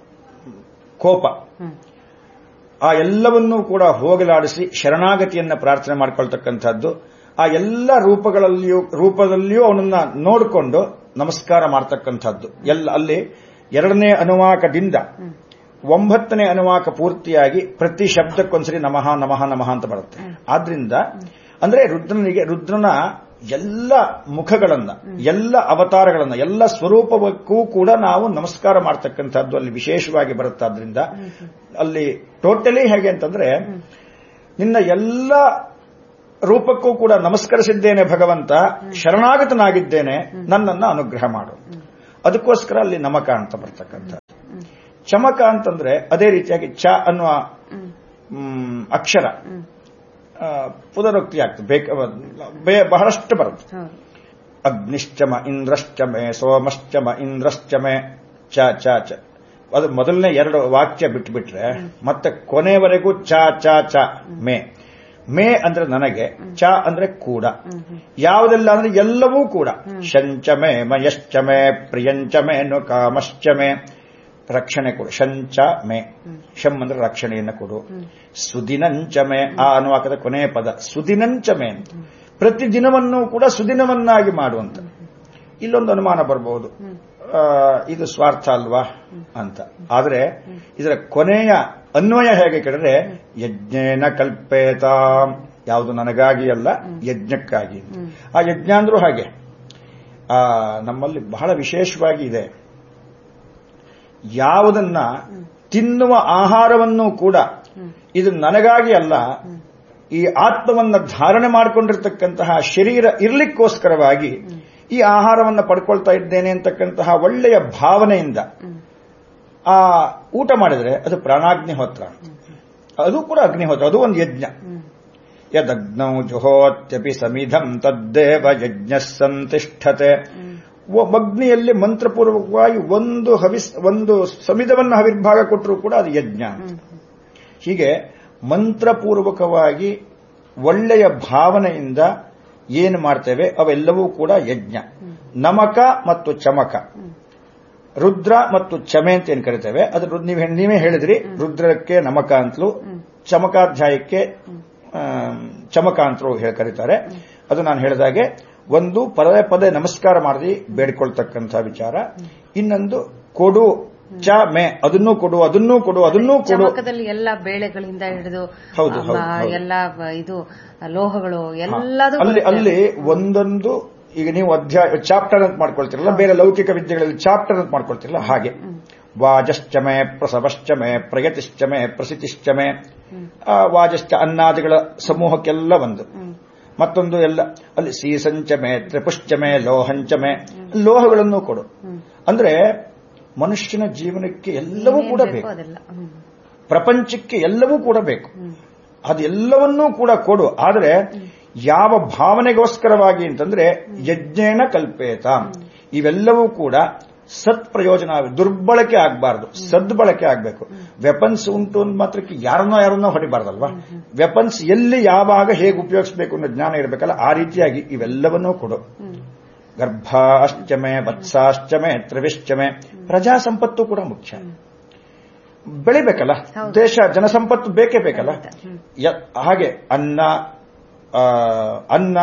ಕೋಪ ಹ್ಮ್ ಆ ಎಲ್ಲವನ್ನೂ ಕೂಡ ಹೋಗಲಾಡಿಸಿ ಶರಣಾಗತಿಯನ್ನ ಪ್ರಾರ್ಥನೆ ಮಾಡ್ಕೊಳ್ತಕ್ಕಂಥದ್ದು ಆ ಎಲ್ಲ ರೂಪಗಳಲ್ಲಿಯೂ ರೂಪದಲ್ಲಿಯೂ ಅವನನ್ನ ನೋಡಿಕೊಂಡು ನಮಸ್ಕಾರ ಮಾಡ್ತಕ್ಕಂಥದ್ದು ಎಲ್ಲ ಅಲ್ಲಿ ಎರಡನೇ ಅನುವಾಕದಿಂದ ಒಂಬತ್ತನೇ ಅನುವಾಕ ಪೂರ್ತಿಯಾಗಿ ಪ್ರತಿ ಶಬ್ದಕ್ಕೊಂದ್ಸರಿ ನಮಃ ನಮಃ ನಮಃ ಅಂತ ಬರುತ್ತೆ ಆದ್ರಿಂದ ಅಂದ್ರೆ ರುದ್ರನಿಗೆ ರುದ್ರನ ಎಲ್ಲ ಮುಖಗಳನ್ನ ಎಲ್ಲ ಅವತಾರಗಳನ್ನ ಎಲ್ಲ ಸ್ವರೂಪಕ್ಕೂ ಕೂಡ ನಾವು ನಮಸ್ಕಾರ ಮಾಡ್ತಕ್ಕಂಥದ್ದು ಅಲ್ಲಿ ವಿಶೇಷವಾಗಿ ಬರುತ್ತಾದ್ರಿಂದ ಅಲ್ಲಿ ಟೋಟಲಿ ಹೇಗೆ ಅಂತಂದ್ರೆ ನಿನ್ನ ಎಲ್ಲ ರೂಪಕ್ಕೂ ಕೂಡ ನಮಸ್ಕರಿಸಿದ್ದೇನೆ ಭಗವಂತ ಶರಣಾಗತನಾಗಿದ್ದೇನೆ ನನ್ನನ್ನು ಅನುಗ್ರಹ ಮಾಡು ಅದಕ್ಕೋಸ್ಕರ ಅಲ್ಲಿ ನಮಕ ಅಂತ ಬರ್ತಕ್ಕಂಥ ಚಮಕ ಅಂತಂದ್ರೆ ಅದೇ ರೀತಿಯಾಗಿ ಚ ಅನ್ನುವ ಮ್, ಅಕ್ಷರ ಆ, ಪುನರುಕ್ತಿ ಆಗ್ತದೆ ಬೇಕ ಬೇ- ಬಹಳಷ್ಟು ಬರುತ್ತೆ ಹೌದು ಅಗ್ನಿಶ್ಚಮ ಇಂದ್ರಶ್ಚಮೆ ಸೋಮಶ್ಚಮ ಇಂದ್ರಶ್ಚಮೆ ಚ ಚ ಚ ಅದು ಮೊದಲನೇ ಎರಡು ವಾಕ್ಯ ಬಿಟ್ಬಿಟ್ರೆ ಮತ್ತೆ ಕೊನೆವರೆಗೂ ಚ ಚ ಚ ಮೇ ಮೇ ಅಂದ್ರೆ ನನಗೆ ಚ ಅಂದ್ರೆ ಕೂಡ ಯಾವುದೆಲ್ಲ ಅಂದ್ರೆ ಎಲ್ಲವೂ ಕೂಡ ಶಂಚಮೆ ಮಯಶ್ಚಮೆ ಪ್ರಿಯಂಚಮೆ ನು ಕಾಮಶ್ಚಮೆ ರಕ್ಷಣೆ ಕೊಡು ಶಂಚ ಮೇ ಶಂ ಅಂದ್ರೆ ರಕ್ಷಣೆಯನ್ನು ಕೊಡು ಸುದಿನಂಚಮೆ ಆ ಅನುವಾಕದ ಕೊನೆಯ ಪದ ಸುದಿನಂಚಮೆ ಅಂತ ಪ್ರತಿ ದಿನವನ್ನು ಕೂಡ ಸುದಿನವನ್ನಾಗಿ ಮಾಡುವಂತ ಇಲ್ಲೊಂದು ಅನುಮಾನ ಬರಬಹುದು ಆ, ಇದು ಸ್ವಾರ್ಥ ಅಲ್ವಾ ಅಂತ ಆದ್ರೆ ಇದರ ಕೊನೆಯ ಅನ್ವಯ ಹೇಗೆ ಕೇಳಿದ್ರೆ ಯಜ್ಞೇನ ಕಲ್ಪೇತ ಯಾವುದು ನನಗಾಗಿ ಅಲ್ಲ ಯಜ್ಞಕ್ಕಾಗಿ ಆ ಯಜ್ಞ ಅಂದ್ರೂ ಹಾಗೆ ಆ, ನಮ್ಮಲ್ಲಿ ಬಹಳ ವಿಶೇಷವಾಗಿ ಇದೆ ಯಾವುದನ್ನ ತಿನ್ನುವ ಆಹಾರವನ್ನು ಕೂಡ ಇದು ನನಗಾಗಿ ಅಲ್ಲ ಈ ಆತ್ಮವನ್ನ ಧಾರಣೆ ಮಾಡಿಕೊಂಡಿರ್ತಕ್ಕಂತಹ ಶರೀರ ಇರ್ಲಿಕ್ಕೋಸ್ಕರವಾಗಿ ಈ ಆಹಾರವನ್ನು ಪಡ್ಕೊಳ್ತಾ ಇದ್ದೇನೆ ಅಂತಕ್ಕಂತಹ ಒಳ್ಳೆಯ ಭಾವನೆಯಿಂದ ಆ ಊಟ ಮಾಡಿದ್ರೆ ಅದು ಪ್ರಾಣಾಗ್ನಿಹೋತ್ರ ಅದು ಕೂಡ ಅಗ್ನಿಹೋತ್ರ ಅದು ಒಂದು ಯಜ್ಞ ಯದಗ್ನೌ ಜುಹೋತ್ಯಪಿ ಸಮಿಧಂ ತದ್ದೇವ ಯಜ್ಞ ಸಂತಿಷ್ಠತೆ ಒ- ಅಗ್ನಿಯಲ್ಲಿ ಮಂತ್ರಪೂರ್ವಕವಾಗಿ ಒಂದು ಹವಿಸ್ ಒಂದು ಸಮಿಧವನ್ನು ಹವಿರ್ಭಾಗ ಕೊಟ್ಟರೂ ಕೂಡ ಅದು ಯಜ್ಞ ಅಂತ. ಹೀಗೆ ಮಂತ್ರಪೂರ್ವಕವಾಗಿ ಒಳ್ಳೆಯ ಭಾವನೆಯಿಂದ ಏನು ಮಾಡ್ತೇವೆ ಅವೆಲ್ಲವೂ ಕೂಡ ಯಜ್ಞ ನಮಕ ಮತ್ತು ಚಮಕ ರುದ್ರ ಮತ್ತು ಚಮೆ ಅಂತ ಏನು ಕರಿತೇವೆ ಅದು ರು- ನೀವ್ ಹೇ- ನೀವೇ ಹೇಳಿದ್ರಿ ರುದ್ರಕ್ಕೆ ನಮಕ ಅಂತಲೂ ಚಮಕಾಧ್ಯಾಯಕ್ಕೆ ಆಮ್, ಚಮಕ ಅಂತಲೂ ಹೇಳಿ ಕರೀತಾರೆ ಅದು ನಾನು ಹೇಳಿದಾಗೆ ಒಂದು ಪದೇ ಪದೇ ನಮಸ್ಕಾರ ಮಾಡಿ ಬೇಡಿಕೊಳ್ತಕ್ಕಂಥ ವಿಚಾರ ಇನ್ನೊಂದು ಕೊಡು ಚ ಮೆ ಅದನ್ನೂ ಕೊಡು ಅದನ್ನೂ ಕೊಡು ಅದನ್ನೂ ಕೊಡು ಚಮಕದಲ್ಲಿ ಎಲ್ಲ ಬೇಳೆಗಳಿಂದ ಹಿಡಿದು ಹೌದು, ಆ, ಹೌದು, ಮ- ಹೌದು. ಎಲ್ಲ ಬ- ಇದು ಲೋಹಗಳು ಎಲ್ಲದೂ ಅಲ್ಲಿ ಬರುತ್ತೆ. ಅಲ್ಲಿ ಒಂದೊಂದು ಈಗ ನೀವು ಅಧ್ಯಾಯ ಚಾಪ್ಟರ್ ಅಂತ ಮಾಡ್ಕೊಳ್ತಿರಲ್ಲ ಬೇರೆ ಲೌಕಿಕ ವಿದ್ಯೆಗಳಲ್ಲಿ ಚಾಪ್ಟರ್ ಅಂತ ಮಾಡ್ಕೊಳ್ತಿರಲ್ಲ ಹಾಗೆ ವಾಜಶ್ಚಮೆ ಪ್ರಸವಶ್ಚಮೆ ಪ್ರಯತಿಶ್ಚಮೆ ಪ್ರಸಿತಿಶ್ಚಮೆ ಆ, ವಾಜಶ್ಚ ಅನ್ನಾದಿಗಳ ಸಮೂಹಕ್ಕೆಲ್ಲ ಒಂದು ಮತ್ತೊಂದು ಎಲ್ಲ ಅಲ್ಲಿ ಸೀಸಂಚಮೆ ತ್ರಿಪುಶ್ಚಮೆ ಲೋಹಂಚಮೆ ಲೋಹಗಳನ್ನು ಕೊಡು ಅಂದ್ರೆ ಮನುಷ್ಯನ ಜೀವನಕ್ಕೆ ಎಲ್ಲವೂ ಏನೇನ್ ಕೂಡ ಬೇಕೋ ಬೇಕು ಅದೆಲ್ಲ ಹ್ಮ್. ಪ್ರಪಂಚಕ್ಕೆ ಎಲ್ಲವೂ ಕೂಡ ಬೇಕು ಅದೆಲ್ಲವನ್ನೂ ಕೂಡ ಕೊಡು ಆದರೆ ಯಾವ ಭಾವನೆಗೋಸ್ಕರವಾಗಿ ಅಂತಂದ್ರೆ ಯಜ್ಞೇನ ಕಲ್ಪೇತ ಇವೆಲ್ಲವೂ ಕೂಡ ಸತ್ ಪ್ರಯೋಜನ ದುರ್ಬಳಕೆ ಆಗಬಾರ್ದು ಸದ್ಬಳಕೆ ಆಗಬೇಕು ವೆಪನ್ಸ್ ಉಂಟು ಅಂದ ಮಾತ್ರಕ್ಕೆ ಯಾರನ್ನೋ ಯಾರನ್ನೋ ಹೊಡಿಬಾರ್ದಲ್ವಾ ವೆಪನ್ಸ್ ಎಲ್ಲಿ ಯಾವಾಗ ಹೇಗೆ ಉಪಯೋಗಿಸಬೇಕು ಅನ್ನೋ ಜ್ಞಾನ ಇರಬೇಕಲ್ಲ ಆ ರೀತಿಯಾಗಿ ಇವೆಲ್ಲವನ್ನೂ ಕೊಡು ಗರ್ಭಾಶ್ಚಮೆ ವತ್ಸಾಶ್ಚಮೆ ತ್ರಿವಿಶ್ಚಮೆ ಪ್ರಜಾ ಸಂಪತ್ತು ಕೂಡ ಮುಖ್ಯ ಬೆಳಿಬೇಕಲ್ಲ ಹೌದು. ದೇಶ ಜನಸಂಪತ್ತು ಬೇಕೇ ಬೇಕಲ್ಲ ಯ- ಹಾಗೆ ಅನ್ನ ಆ, ಅನ್ನ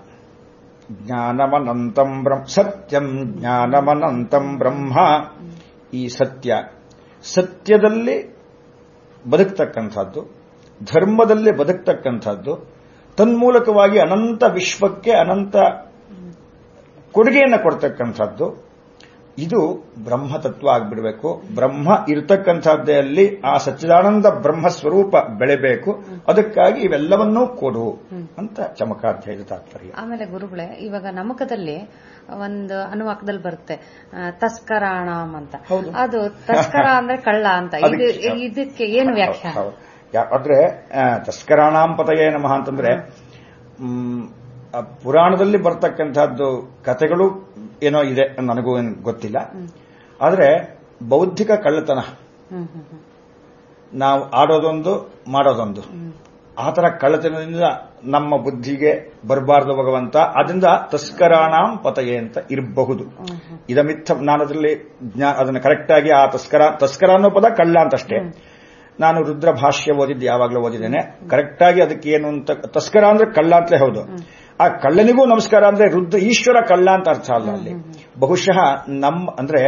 ಜ್ಞಾನಮನಂತಂ ಬ್ರಹ್ಮ ಸತ್ಯಂ ಜ್ಞಾನಮನಂತಂ ಬ್ರಹ್ಮ ಈ ಸತ್ಯ ಸತ್ಯದಲ್ಲಿ ಬದುಕ್ತಕ್ಕಂಥದ್ದು ಧರ್ಮದಲ್ಲಿ ಬದುಕ್ತಕ್ಕಂಥದ್ದು ತನ್ಮೂಲಕವಾಗಿ ಅನಂತ ವಿಶ್ವಕ್ಕೆ ಅನಂತ ಕೊಡುಗೆಯನ್ನು ಕೊಡ್ತಕ್ಕಂಥದ್ದು ಇದು ಬ್ರಹ್ಮ ತತ್ವ ಆಗ್ಬಿಡಬೇಕು ಬ್ರಹ್ಮ ಇರತಕ್ಕಂಥದ್ದೇ ಅಲ್ಲಿ ಆ ಸಚ್ಚಿದಾನಂದ ಬ್ರಹ್ಮ ಸ್ವರೂಪ ಬೆಳೆಬೇಕು ಅದಕ್ಕಾಗಿ ಇವೆಲ್ಲವನ್ನೂ ಕೊಡು ಅಂತ ಚಮಕಾಧ್ಯಾಯದ ತಾತ್ಪರ್ಯ ಆಮೇಲೆ ಗುರುಗಳೇ ಇವಾಗ ನಮಕದಲ್ಲಿ ಒಂದು ಅನುವಾಕದಲ್ಲಿ ಬರುತ್ತೆ ಆ, ತಸ್ಕರಾಣಾಮ್ ಅಂತ ಹೌದು. ಅದು ತಸ್ಕರ ಅಂದ್ರೆ ಕಳ್ಳ ಅಂತ ಇದು ಅದಕ್ಕೆ- ಇದಕ್ಕೆ ಏನು ವ್ಯಾಖ್ಯಾನ ಹೌದು. ಯಾ- ಆದ್ರೆ ಆ, ತಸ್ಕರಾಣಾಂ ಪತಯೇ ನಮಃ ಅಂತಂದ್ರೆ ಮ್, ಆ ಪುರಾಣದಲ್ಲಿ ಬರ್ತಕ್ಕಂಥದ್ದು ಕಥೆಗಳು ಏನೋ ಇದೆ ನನಗೂ ಏನ್ ಗೊತ್ತಿಲ್ಲ ಆದ್ರೆ ಬೌದ್ಧಿಕ ಕಳ್ಳತನ ಹ್ಮ್ ಹ್ಮ್ ಹ್ಮ್ ನಾವು ಆಡೋದೊಂದು ಮಾಡೋದೊಂದು ಆ ತರ ಕಳ್ಳತನದಿಂದ ನಮ್ಮ ಬುದ್ಧಿಗೆ ಬರಬಾರ್ದು ಭಗವಂತ ಅದರಿಂದ ತಸ್ಕರಾಣಾಂ ಪತಯೇ ಅಂತ ಇರಬಹುದು ಇದಮಿತ್ತ ನಾನು ಅದರಲ್ಲಿ ಜ್ಞಾ ಅದನ್ನು ಕರೆಕ್ಟ್ ಆಗಿ ಆ ತಸ್ಕರ ತಸ್ಕರ ಅನ್ನೋ ಪದ ಕಳ್ಳ ಅಂತಷ್ಟೇ ನಾನು ರುದ್ರ ಭಾಷ್ಯ ಓದಿದ್ದು ಯಾವಾಗಲೂ ಓದಿದ್ದೇನೆ ಕರೆಕ್ಟ್ ಆಗಿ ಅದಕ್ಕೆ ಏನು ಅಂತ ತಸ್ಕರ ಅಂದ್ರೆ ಕಳ್ಳ ಅಂತಲೇ ಹೌದು ಆ ಕಳ್ಳನಿಗೂ ನಮಸ್ಕಾರ ಅಂದ್ರೆ ರುದ್ರ ಈಶ್ವರ ಕಳ್ಳ ಅಂತ ಅರ್ಥ ಅಲ್ಲ ಅಲ್ಲಿ ಬಹುಶಃ ನಮ್ಮ ಅಂದ್ರೆ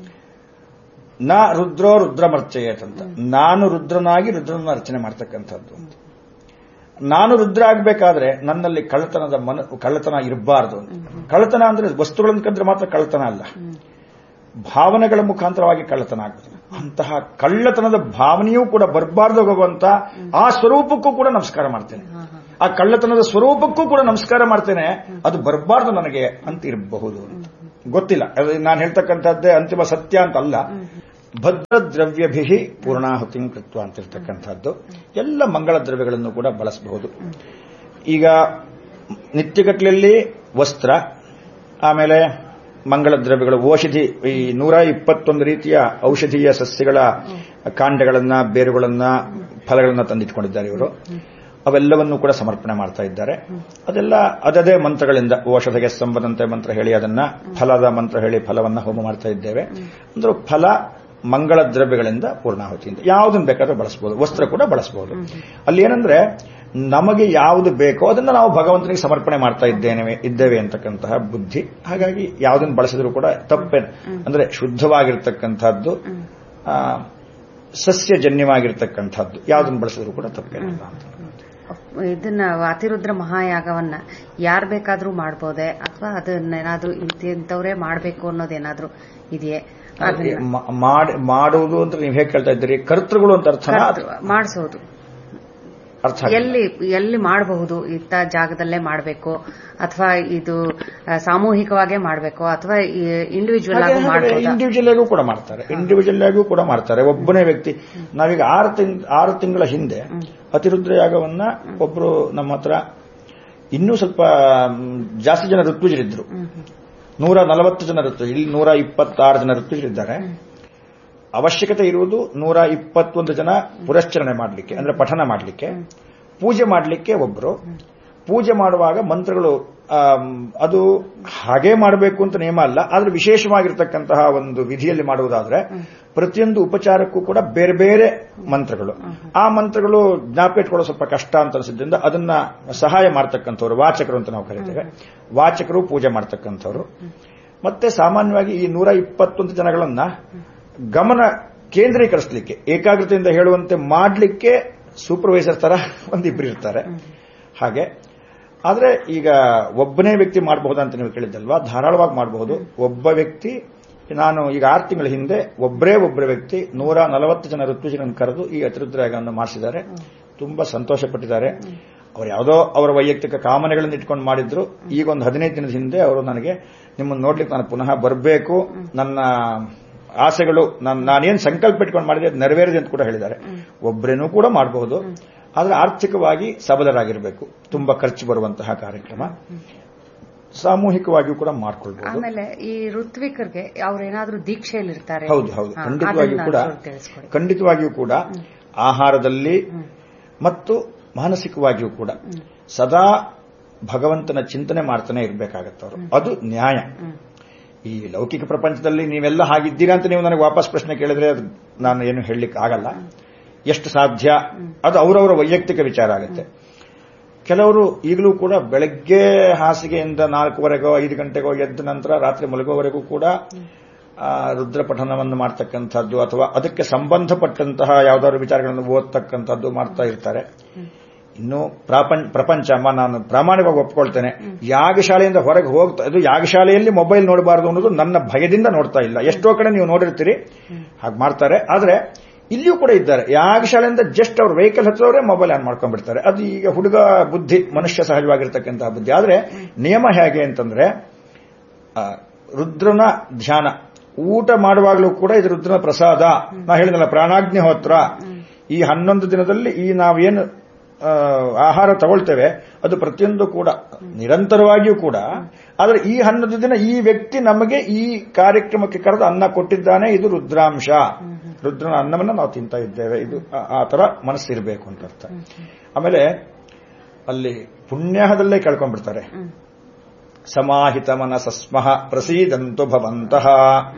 ನ ರುದ್ರೋ ರುದ್ರಮರ್ಚಯೇತ್ ಅಂತ ನಾನು ರುದ್ರನಾಗಿ ರುದ್ರನ ಅರ್ಚನೆ ಮಾಡ್ತಕ್ಕಂಥದ್ದು ಅಂತ ನಾನು ರುದ್ರ ಆಗ್ಬೇಕಾದ್ರೆ ನನ್ನಲ್ಲಿ ಕಳ್ಳತನದ ಮನ ಕಳ್ಳತನ ಇರಬಾರದು ಕಳ್ಳತನ ಅಂದ್ರೆ ವಸ್ತುಗಳನ್ನು ಕಂಡ್ರೆ ಮಾತ್ರ ಕಳ್ಳತನ ಅಲ್ಲ ಭಾವನೆಗಳ ಮುಖಾಂತರವಾಗಿ ಕಳ್ಳತನ ಆಗುತ್ತೆ ಅಂತಹ ಕಳ್ಳತನದ ಭಾವನೆಯೂ ಕೂಡ ಬರಬಾರ್ದು ಭಗವಂತ ಆ ಸ್ವರೂಪಕ್ಕೂ ಕೂಡ ನಮಸ್ಕಾರ ಮಾಡ್ತೇನೆ ಆ ಕಳ್ಳತನದ ಸ್ವರೂಪಕ್ಕೂ ಕೂಡ ನಮಸ್ಕಾರ ಮಾಡ್ತೇನೆ ಅದು ಬರಬಾರ್ದು ನನಗೆ ಅಂತ ಇರಬಹುದು ಗೊತ್ತಿಲ್ಲ ಅದು ನಾನು ಹೇಳ್ತಕ್ಕಂಥದ್ದೇ ಅಂತಿಮ ಸತ್ಯ ಅಂತ ಅಲ್ಲ ಭದ್ರ ದ್ರವ್ಯಭಿ ಪೂರ್ಣಾಹುತಿ ಕೃತ್ವ ಅಂತಿರ್ತಕ್ಕಂಥದ್ದು ಎಲ್ಲ ಮಂಗಳ ದ್ರವ್ಯಗಳನ್ನು ಕೂಡ ಬಳಸಬಹುದು ಈಗ ನಿತ್ಯಗಟ್ಟಲೆಯಲ್ಲಿ ವಸ್ತ್ರ ಆಮೇಲೆ ಮಂಗಳ ದ್ರವ್ಯಗಳು ಔಷಧಿ ಈ ನೂರ ಇಪ್ಪತ್ತೊಂದು ರೀತಿಯ ಔಷಧೀಯ ಸಸ್ಯಗಳ ಕಾಂಡಗಳನ್ನ ಬೇರುಗಳನ್ನ ಫಲಗಳನ್ನ ತಂದಿಟ್ಕೊಂಡಿದ್ದಾರೆ ಇವರು ಅವೆಲ್ಲವನ್ನು ಕೂಡ ಸಮರ್ಪಣೆ ಮಾಡ್ತಾ ಇದ್ದಾರೆ ಅದೆಲ್ಲ ಅದದೇ ಮಂತ್ರಗಳಿಂದ ಔಷಧಿಗೆ ಸಂಬಂಧಂತೆ ಮಂತ್ರ ಹೇಳಿ ಅದನ್ನ ಫಲದ ಮಂತ್ರ ಹೇಳಿ ಫಲವನ್ನ ಹೋಮ ಮಾಡ್ತಾ ಇದ್ದೇವೆ ಅಂದ್ರೆ ಫಲ ಮಂಗಳ ದ್ರವ್ಯಗಳಿಂದ ಪೂರ್ಣಾಹುತಿಯಿಂದ ಯಾವುದನ್ನು ಬೇಕಾದ್ರೂ ಬಳಸಬಹುದು ವಸ್ತ್ರ ಕೂಡ ಬಳಸಬಹುದು ಅಲ್ಲಿ ಏನಂದ್ರೆ ನಮಗೆ ಯಾವುದು ಬೇಕೋ ಅದನ್ನ ನಾವು ಭಗವಂತನಿಗೆ ಸಮರ್ಪಣೆ ಮಾಡ್ತಾ ಇದ್ದೇನೆ ಇದ್ದೇವೆ ಅಂತಕ್ಕಂತಹ ಬುದ್ಧಿ ಹಾಗಾಗಿ ಯಾವುದನ್ನು ಬಳಸಿದ್ರು ಕೂಡ ತಪ್ಪೇ ಅಂದ್ರೆ ಶುದ್ಧವಾಗಿರ್ತಕ್ಕಂಥದ್ದು ಆ, ಸಸ್ಯಜನ್ಯವಾಗಿರ್ತಕ್ಕಂಥದ್ದು ಯಾವುದನ್ನು ಬಳಸಿದ್ರು ಕೂಡ ತಪ್ಪೇನಿಲ್ಲ ಅಂತ ಇದನ್ನ ಅತಿರುದ್ರ ಮಹಾಯಾಗವನ್ನ ಯಾರು ಬೇಕಾದ್ರೂ ಮಾಡ್ಬೋದೇ ಅಥವಾ ಅದನ್ನೇನಾದ್ರೂ ಇಂಥವ್ರೇ ಮಾಡಬೇಕು ಅನ್ನೋದೇನಾದ್ರೂ ಇದೆಯೇ ಅದನ್ನ ಮ- ಮಾಡಿ- ಮಾಡುವುದು ಅಂತ ನೀವು ಹೇಗೆ ಕೇಳ್ತಾ ಇದ್ದೀರಿ ಕರ್ತೃಗಳು ಅಂತ ಅರ್ಥನಾ ಮಾಡಿಸೋದು ಅರ್ಥ ಆಗಿಲ್ಲ. ಎಲ್ಲಿ ಎಲ್ಲಿ ಮಾಡಬಹುದು ಇಂಥ ಜಾಗದಲ್ಲೇ ಮಾಡಬೇಕು ಅಥವಾ ಇದು ಆ, ಸಾಮೂಹಿಕವಾಗೇ ಮಾಡಬೇಕು ಅಥವಾ ಇಂಡಿವಿಜುವಲ್ ಆಗಿ ಮಾಡಬಹುದು ಇಂಡಿವಿಜುವಲ್ ಆಗೂ ಕೂಡ ಮಾಡ್ತಾರೆ ಇಂಡಿವಿಜುವಲ್ ಆಗೂ ಕೂಡ ಮಾಡ್ತಾರೆ ಒಬ್ಬನೇ ವ್ಯಕ್ತಿ ನಾವೀಗ ಆರು ತಿಂಗ್ ಆರು ತಿಂಗಳ ಹಿಂದೆ ಅತಿರುದ್ರ ಯಾಗವನ್ನ ಒಬ್ರು ನಮ್ಮ ಹತ್ರ ಇನ್ನೂ ಸ್ವಲ್ಪ ಮ್, ಜಾಸ್ತಿ ಜನ ಋತ್ವಿಜರಿದ್ರು ನೂರ ನಲವತ್ತು ಜನ ಋತು ಇಲ್ಲಿ ನೂರ ಇಪ್ಪತ್ತಾರು ಜನ ಋತ್ವಿಜರಿದ್ದಾರೆ ಅವಶ್ಯಕತೆ ಇರುವುದು ನೂರ ಇಪ್ಪತ್ತೊಂದು ಜನ ಪುರಶ್ಚರಣೆ ಮಾಡಲಿಕ್ಕೆ ಅಂದ್ರೆ ಪಠನ ಮಾಡಲಿಕ್ಕೆ ಪೂಜೆ ಮಾಡಲಿಕ್ಕೆ ಒಬ್ಬರು ಪೂಜೆ ಮಾಡುವಾಗ ಮಂತ್ರಗಳು ಆಮ್, ಅದು ಹಾಗೆ ಮಾಡಬೇಕು ಅಂತ ನಿಯಮ ಅಲ್ಲ ಆದ್ರೆ ವಿಶೇಷವಾಗಿರ್ತಕ್ಕಂತಹ ಒಂದು ವಿಧಿಯಲ್ಲಿ ಮಾಡುವುದಾದ್ರೆ ಪ್ರತಿಯೊಂದು ಉಪಚಾರಕ್ಕೂ ಕೂಡ ಬೇರೆ ಬೇರೆ ಮಂತ್ರಗಳು ಆ ಮಂತ್ರಗಳು ಜ್ಞಾಪಕ ಇಟ್ಕೊಳ್ಳೋ ಸ್ವಲ್ಪ ಕಷ್ಟ ಅಂತ ಅನಿಸಿದ್ರಿಂದ ಅದನ್ನ ಸಹಾಯ ಮಾಡ್ತಕ್ಕಂಥವ್ರು ವಾಚಕರು ಅಂತ ನಾವು ಕರಿತೇವೆ ವಾಚಕರು ಪೂಜೆ ಮಾಡ್ತಕ್ಕಂಥವ್ರು ಮತ್ತೆ ಸಾಮಾನ್ಯವಾಗಿ ಈ ನೂರ ಇಪ್ಪತ್ತೊಂದು ಜನಗಳನ್ನ ಗಮನ ಕೇಂದ್ರೀಕರಿಸಲಿಕ್ಕೆ ಏಕಾಗ್ರತೆಯಿಂದ ಹೇಳುವಂತೆ ಮಾಡಲಿಕ್ಕೆ ಸೂಪರ್ವೈಸರ್ ತರ ಒಂದಿಬ್ರು ಇರ್ತಾರೆ ಹಾಗೆ ಆದ್ರೆ ಈಗ ಒಬ್ಬನೇ ವ್ಯಕ್ತಿ ಮಾಡಬಹುದಾ ಅಂತ ನೀವು ಕೇಳಿದ್ದಲ್ವಾ ಧಾರಾಳವಾಗಿ ಮಾಡಬಹುದು ಒಬ್ಬ ವ್ಯಕ್ತಿ ನಾನು ಈಗ ಆರು ತಿಂಗಳ ಹಿಂದೆ ಒಬ್ಬರೇ ಒಬ್ಬರ ವ್ಯಕ್ತಿ ನೂರ ನಲವತ್ತು ಜನ ಋತುಜನನ್ನು ಕರೆದು ಈ ಅತಿರುದ್ರಯಾಗವನ್ನು ಮಾಡಿಸಿದ್ದಾರೆ ತುಂಬಾ ಸಂತೋಷ ಪಟ್ಟಿದ್ದಾರೆ ಅವ್ರು ಯಾವುದೋ ಅವರ ವೈಯಕ್ತಿಕ ಕಾಮನೆಗಳನ್ನು ಇಟ್ಕೊಂಡು ಮಾಡಿದ್ರು ಈಗ ಒಂದು ಹದಿನೈದು ದಿನದ ಹಿಂದೆ ಅವರು ನನಗೆ ನಿಮ್ಮನ್ನು ನೋಡ್ಲಿಕ್ಕೆ ನಾನು ಪುನಃ ಬರಬೇಕು ನನ್ನ ಆಸೆಗಳು ನಾನು ನಾನೇನು ಸಂಕಲ್ಪ ಇಟ್ಕೊಂಡು ಮಾಡಿದೆ ಅದು ನೆರವೇರಿದೆ ಅಂತ ಕೂಡ ಹೇಳಿದ್ದಾರೆ ಒಬ್ಬರೇನೂ ಕೂಡ ಮಾಡಬಹುದು ಆದ್ರೆ ಆರ್ಥಿಕವಾಗಿ ಸಬಲರಾಗಿರಬೇಕು ತುಂಬಾ ಖರ್ಚು ಬರುವಂತಹ ಕಾರ್ಯಕ್ರಮ ಸಾಮೂಹಿಕವಾಗಿಯೂ ಕೂಡ ಮಾಡ್ಕೊಳ್ಬಹುದು ಆಮೇಲೆ ಈ ಋತ್ವಿಕರಿಗೆ ಅವ್ರೇನಾದ್ರೂ ದೀಕ್ಷೆಯಲ್ಲಿರ್ತಾರೆ ಹೌದು ಹೌದು ಹಾ, ಖಂಡಿತವಾಗಿಯೂ ಅದನ್ನ ಕೂಡ ಸ್ವಲ್ಪ ತಿಳಿಸ್ಕೊಡಿ ಖಂಡಿತವಾಗಿಯೂ ಕೂಡ ಆಹಾರದಲ್ಲಿ ಮತ್ತು ಮಾನಸಿಕವಾಗಿಯೂ ಕೂಡ ಸದಾ ಭಗವಂತನ ಚಿಂತನೆ ಮಾಡ್ತಾನೆ ಇರಬೇಕಾಗತ್ತೆ ಅವರು ಅದು ನ್ಯಾಯ ಈ ಲೌಕಿಕ ಪ್ರಪಂಚದಲ್ಲಿ ನೀವೆಲ್ಲ ಹಾಗಿದ್ದೀರಾ ಅಂತ ನೀವು ನನಗೆ ವಾಪಸ್ ಪ್ರಶ್ನೆ ಕೇಳಿದ್ರೆ ಅದು ನಾನು ಏನು ಹೇಳಲಿಕ್ಕೆ ಆಗಲ್ಲ ಎಷ್ಟು ಸಾಧ್ಯ ಅದು ಅವರವರ ವೈಯಕ್ತಿಕ ವಿಚಾರ ಆಗುತ್ತೆ ಕೆಲವರು ಈಗಲೂ ಕೂಡ ಬೆಳಗ್ಗೆ ಹಾಸಿಗೆಯಿಂದ ನಾಲ್ಕುವರೆಗೋ ಐದು ಗಂಟೆಗೋ ಎದ್ದ ನಂತರ ರಾತ್ರಿ ಮಲಗುವವರೆಗೂ ಕೂಡ ಆ, ರುದ್ರ ಪಠನವನ್ನು ಮಾಡ್ತಕ್ಕಂಥದ್ದು ಅಥವಾ ಅದಕ್ಕೆ ಸಂಬಂಧಪಟ್ಟಂತಹ ಯಾವ್ದಾದ್ರು ವಿಚಾರಗಳನ್ನು ಓದ್ತಕ್ಕಂಥದ್ದು ಮಾಡ್ತಾ ಇರ್ತಾರೆ ಇನ್ನು ಪ್ರಾಪಂಚ ಪ್ರಪಂಚ ಅಮ್ಮ ನಾನು ಪ್ರಾಮಾಣಿಕವಾಗಿ ಒಪ್ಕೊಳ್ತೇನೆ ಯಾಗಶಾಲೆಯಿಂದ ಹೊರಗೆ ಹೋಗ್ತಾ ಇದು ಯಾಗಶಾಲೆಯಲ್ಲಿ ಮೊಬೈಲ್ ನೋಡಬಾರದು ಅನ್ನೋದು ನನ್ನ ಭಯದಿಂದ ನೋಡ್ತಾ ಇಲ್ಲ ಎಷ್ಟೋ ಕಡೆ ನೀವು ನೋಡಿರ್ತೀರಿ ಹಾಗೆ ಮಾಡ್ತಾರೆ ಆದ್ರೆ ಇಲ್ಲಿಯೂ ಕೂಡ ಇದ್ದಾರೆ ಯಾಗಶಾಲೆಯಿಂದ ಜಸ್ಟ್ ಅವ್ರ ವೆಹಿಕಲ್ ಹತ್ತಿರವರೇ ಮೊಬೈಲ್ ಆನ್ ಮಾಡ್ಕೊಂಡ್ಬಿಡ್ತಾರೆ ಅದು ಈಗ ಹುಡುಗ ಬುದ್ಧಿ ಮನುಷ್ಯ ಸಹಜವಾಗಿರ್ತಕ್ಕಂತಹ ಬುದ್ಧಿ ಆದ್ರೆ ನಿಯಮ ಹೇಗೆ ಅಂತಂದ್ರೆ ಆ, ರುದ್ರನ ಧ್ಯಾನ ಊಟ ಮಾಡುವಾಗಲೂ ಕೂಡ ಇದು ರುದ್ರನ ಪ್ರಸಾದ ನಾ ಹೇಳಿದಲ್ಲ ಪ್ರಾಣಾಗ್ನಿಹೋತ್ರ ಈ ಹನ್ನೊಂದು ದಿನದಲ್ಲಿ ಈ ನಾವೇನು ಆ, ಆಹಾರ ತಗೊಳ್ತೇವೆ ಅದು ಪ್ರತಿಯೊಂದು ಕೂಡ ನಿರಂತರವಾಗಿಯೂ ಕೂಡ ಆದರೆ ಈ ಹನ್ನೊಂದು ದಿನ ಈ ವ್ಯಕ್ತಿ ನಮಗೆ ಈ ಕಾರ್ಯಕ್ರಮಕ್ಕೆ ಕರೆದು ಅನ್ನ ಕೊಟ್ಟಿದ್ದಾನೆ ಇದು ರುದ್ರಾಂಶ ರುದ್ರನ ಅನ್ನವನ್ನು ನಾವು ತಿಂತಾ ಇದ್ದೇವೆ ಇದು ಆ- ಆ ತರ ಮನಸ್ಸಿರಬೇಕು ಅಂತ ಅರ್ಥ ಆಮೇಲೆ ಅಲ್ಲಿ ಪುಣ್ಯದಲ್ಲೇ ಕೇಳ್ಕೊಂಡ್ಬಿಡ್ತಾರೆ ಸಮಾಹಿತ ಮನಸಸ್ಮಃ ಪ್ರಸೀದಂತು ಭವಂತಹ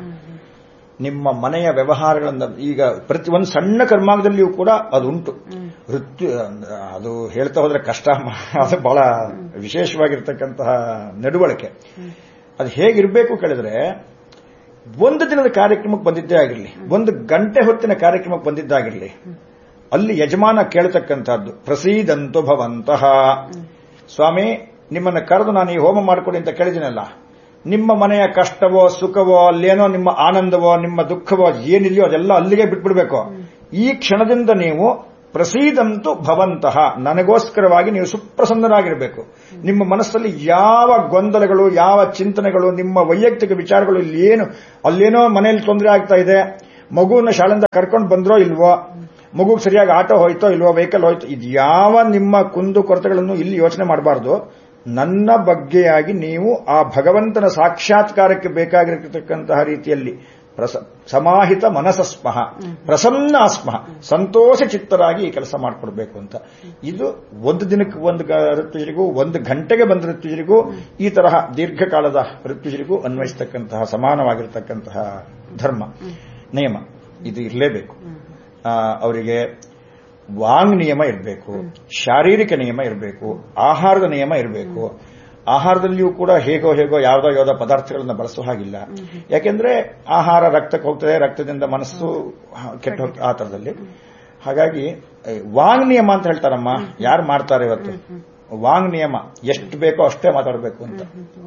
ನಿಮ್ಮ ಮನೆಯ ವ್ಯವಹಾರಗಳಿಂದ ಈಗ ಪ್ರತಿ ಒಂದು ಸಣ್ಣ ಕರ್ಮಾಗದಲ್ಲಿಯೂ ಕೂಡ ಅದು ಉಂಟು ವೃತ್ತಿ ಅದು ಹೇಳ್ತಾ ಹೋದ್ರೆ ಕಷ್ಟ ಅದು ಬಹಳ ವಿಶೇಷವಾಗಿರ್ತಕ್ಕಂತಹ ನಡವಳಿಕೆ ಅದು ಹೇಗಿರಬೇಕು ಕೇಳಿದ್ರೆ ಒಂದು ದಿನದ ಕಾರ್ಯಕ್ರಮಕ್ಕೆ ಬಂದಿದ್ದೇ ಆಗಿರಲಿ ಒಂದು ಗಂಟೆ ಹೊತ್ತಿನ ಕಾರ್ಯಕ್ರಮಕ್ಕೆ ಬಂದಿದ್ದಾಗಿರಲಿ ಅಲ್ಲಿ ಯಜಮಾನ ಕೇಳ್ತಕ್ಕಂಥದ್ದು ಪ್ರಸೀದಂತು ಭವಂತಹ ಸ್ವಾಮಿ ನಿಮ್ಮನ್ನು ಕರೆದು ನಾನು ಈ ಹೋಮ ಮಾಡಿಕೊಡಿ ಅಂತ ಕೇಳಿದಿನಲ್ಲ ನಿಮ್ಮ ಮನೆಯ ಕಷ್ಟವೋ ಸುಖವೋ ಅಲ್ಲೇನೋ ನಿಮ್ಮ ಆನಂದವೋ ನಿಮ್ಮ ದುಃಖವೋ ಏನಿದೆಯೋ ಅದೆಲ್ಲ ಅಲ್ಲಿಗೆ ಬಿಟ್ಬಿಡ್ಬೇಕು ಈ ಕ್ಷಣದಿಂದ ನೀವು ಪ್ರಸೀದಂತು ಭವಂತಹ ನನಗೋಸ್ಕರವಾಗಿ ನೀವು ಸುಪ್ರಸನ್ನರಾಗಿರಬೇಕು ನಿಮ್ಮ ಮನಸ್ಸಲ್ಲಿ ಯಾವ ಗೊಂದಲಗಳು ಯಾವ ಚಿಂತನೆಗಳು ನಿಮ್ಮ ವೈಯಕ್ತಿಕ ವಿಚಾರಗಳು ಇಲ್ಲಿ ಏನು ಅಲ್ಲೇನೋ ಮನೆಯಲ್ಲಿ ತೊಂದರೆ ಆಗ್ತಾ ಇದೆ ಮಗುವನ್ನ ಶಾಲೆಯಿಂದ ಕರ್ಕೊಂಡು ಬಂದ್ರೋ ಇಲ್ವೋ ಮಗುಗೆ ಸರಿಯಾಗಿ ಆಟೋ ಹೋಯ್ತೋ ಇಲ್ವೋ ವೆಹಿಕಲ್ ಹೋಯ್ತೋ ಇದು ಯಾವ ನಿಮ್ಮ ಕುಂದು ಕೊರತೆಗಳನ್ನು ಇಲ್ಲಿ ಯೋಚನೆ ಮಾಡಬಾರ್ದು ನನ್ನ ಬಗ್ಗೆಯಾಗಿ ನೀವು ಆ ಭಗವಂತನ ಸಾಕ್ಷಾತ್ಕಾರಕ್ಕೆ ಬೇಕಾಗಿರತಕ್ಕಂತಹ ರೀತಿಯಲ್ಲಿ ಪ್ರಸ- ಸಮಾಹಿತ ಮನಸಸ್ಮಃ ಪ್ರಸನ್ನ ಅಸ್ಮಃ ಸಂತೋಷ ಚಿತ್ತರಾಗಿ ಈ ಕೆಲಸ ಮಾಡಿಕೊಡ್ಬೇಕು ಅಂತ ಇದು ಒಂದು ದಿನಕ್ಕೆ ಒಂದು ಗ- ಋತ್ವಿಜರಿಗೂ ಒಂದು ಗಂಟೆಗೆ ಬಂದ ಋತ್ವಿಜರಿಗೂ ಈ ತರಹ ದೀರ್ಘಕಾಲದ ಋತ್ವಿಜರಿಗೂ ಅನ್ವಯಿಸತಕ್ಕಂತಹ ಸಮಾನವಾಗಿರತಕ್ಕಂತಹ ಧರ್ಮ ನಿಯಮ ಇದು ಇರಲೇಬೇಕು ಆ, ಅವರಿಗೆ ವಾಂಗ್ ನಿಯಮ ಇರಬೇಕು ಶಾರೀರಿಕ ನಿಯಮ ಇರಬೇಕು ಆಹಾರದ ನಿಯಮ ಇರಬೇಕು ಆಹಾರದಲ್ಲಿಯೂ ಕೂಡ ಹೇಗೋ ಹೇಗೋ ಯಾವುದೋ ಯಾವುದೋ ಪದಾರ್ಥಗಳನ್ನ ಬಳಸೋ ಹಾಗಿಲ್ಲ ಯಾಕೆಂದ್ರೆ ಆಹಾರ ರಕ್ತಕ್ಕೆ ಹೋಗ್ತದೆ ರಕ್ತದಿಂದ ಮನಸ್ಸು ಕೆಟ್ಟ ಹೋಗ್ತದೆ ಆ ಥರದಲ್ಲಿ ಹಾಗಾಗಿ ಏ, ವಾಂಗ್ ನಿಯಮ ಅಂತ ಹೇಳ್ತಾರಮ್ಮ ಯಾರು ಮಾಡ್ತಾರೆ ಇವತ್ತು ವಾಂಗ್ ನಿಯಮ ಎಷ್ಟು ಬೇಕೋ ಅಷ್ಟೇ ಮಾತಾಡಬೇಕು ಅಂತ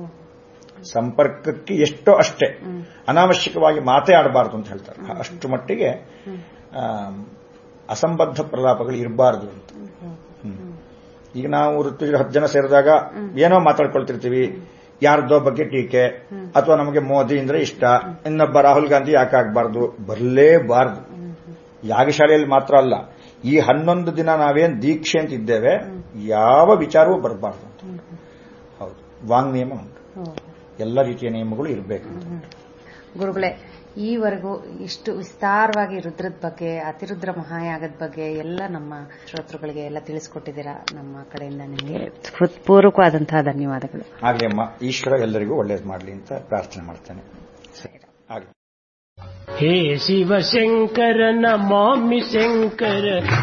ಸಂಪರ್ಕಕ್ಕೆ ಎಷ್ಟೋ ಅಷ್ಟೇ ಅನಾವಶ್ಯಕವಾಗಿ ಮಾತೇ ಆಡಬಾರದು ಅಂತ ಹೇಳ್ತಾರೆ ಅಷ್ಟು ಮಟ್ಟಿಗೆ ಆ, ಅಸಂಬದ್ಧ ಪ್ರಲಾಪಗಳು ಇರಬಾರದು ಅಂತ ಹ್ಮ್. ಈಗ ನಾವು ಋತುಜರು ಹತ್ತು ಜನ ಸೇರಿದಾಗ ಏನೋ ಮಾತಾಡ್ಕೊಳ್ತಿರ್ತೀವಿ ಯಾರ್ದೋ ಬಗ್ಗೆ ಟೀಕೆ ಅಥವಾ ನಮಗೆ ಮೋದಿ ಅಂದ್ರೆ ಇಷ್ಟ ಇನ್ನೊಬ್ಬ ರಾಹುಲ್ ಗಾಂಧಿ ಯಾಕೆ ಆಗ್ಬಾರ್ದು ಬರಲೇಬಾರದು ಯಾಗಶಾಲೆಯಲ್ಲಿ ಮಾತ್ರ ಅಲ್ಲ ಈ ಹನ್ನೊಂದು ದಿನ ನಾವೇನ್ ದೀಕ್ಷೆ ಅಂತ ಇದ್ದೇವೆ ಯಾವ ವಿಚಾರವೂ ಬರಬಾರ್ದು ಅಂತ ಹೌದು ವಾಂಗ್ ನಿಯಮ ಉಂಟು ಎಲ್ಲ ರೀತಿಯ ನಿಯಮಗಳು ಇರಬೇಕು ಗುರುಗಳೇ ಈವರೆಗೂ ಇಷ್ಟು ವಿಸ್ತಾರವಾಗಿ ರುದ್ರದ ಬಗ್ಗೆ ಅತಿರುದ್ರ ಮಹಾಯಾಗದ ಬಗ್ಗೆ ಎಲ್ಲ ನಮ್ಮ ಶ್ರೋತೃಗಳಿಗೆ ಎಲ್ಲ ತಿಳಿಸ್ಕೊಟ್ಟಿದ್ದೀರಾ ನಮ್ಮ ಕಡೆಯಿಂದ ನಿಮಗೆ ಹೃತ್ಪೂರ್ವಕವಾದಂತಹ ಧನ್ಯವಾದಗಳು ಆಗ್ಲಿ ಅಮ್ಮ ಈಶ್ವರ ಎಲ್ಲರಿಗೂ ಒಳ್ಳೇದು ಮಾಡಲಿ ಅಂತ ಪ್ರಾರ್ಥನೆ ಮಾಡ್ತೇನೆ ಆಗ್ಲಿ हे शिवशङ्कर नमामि शङ्कर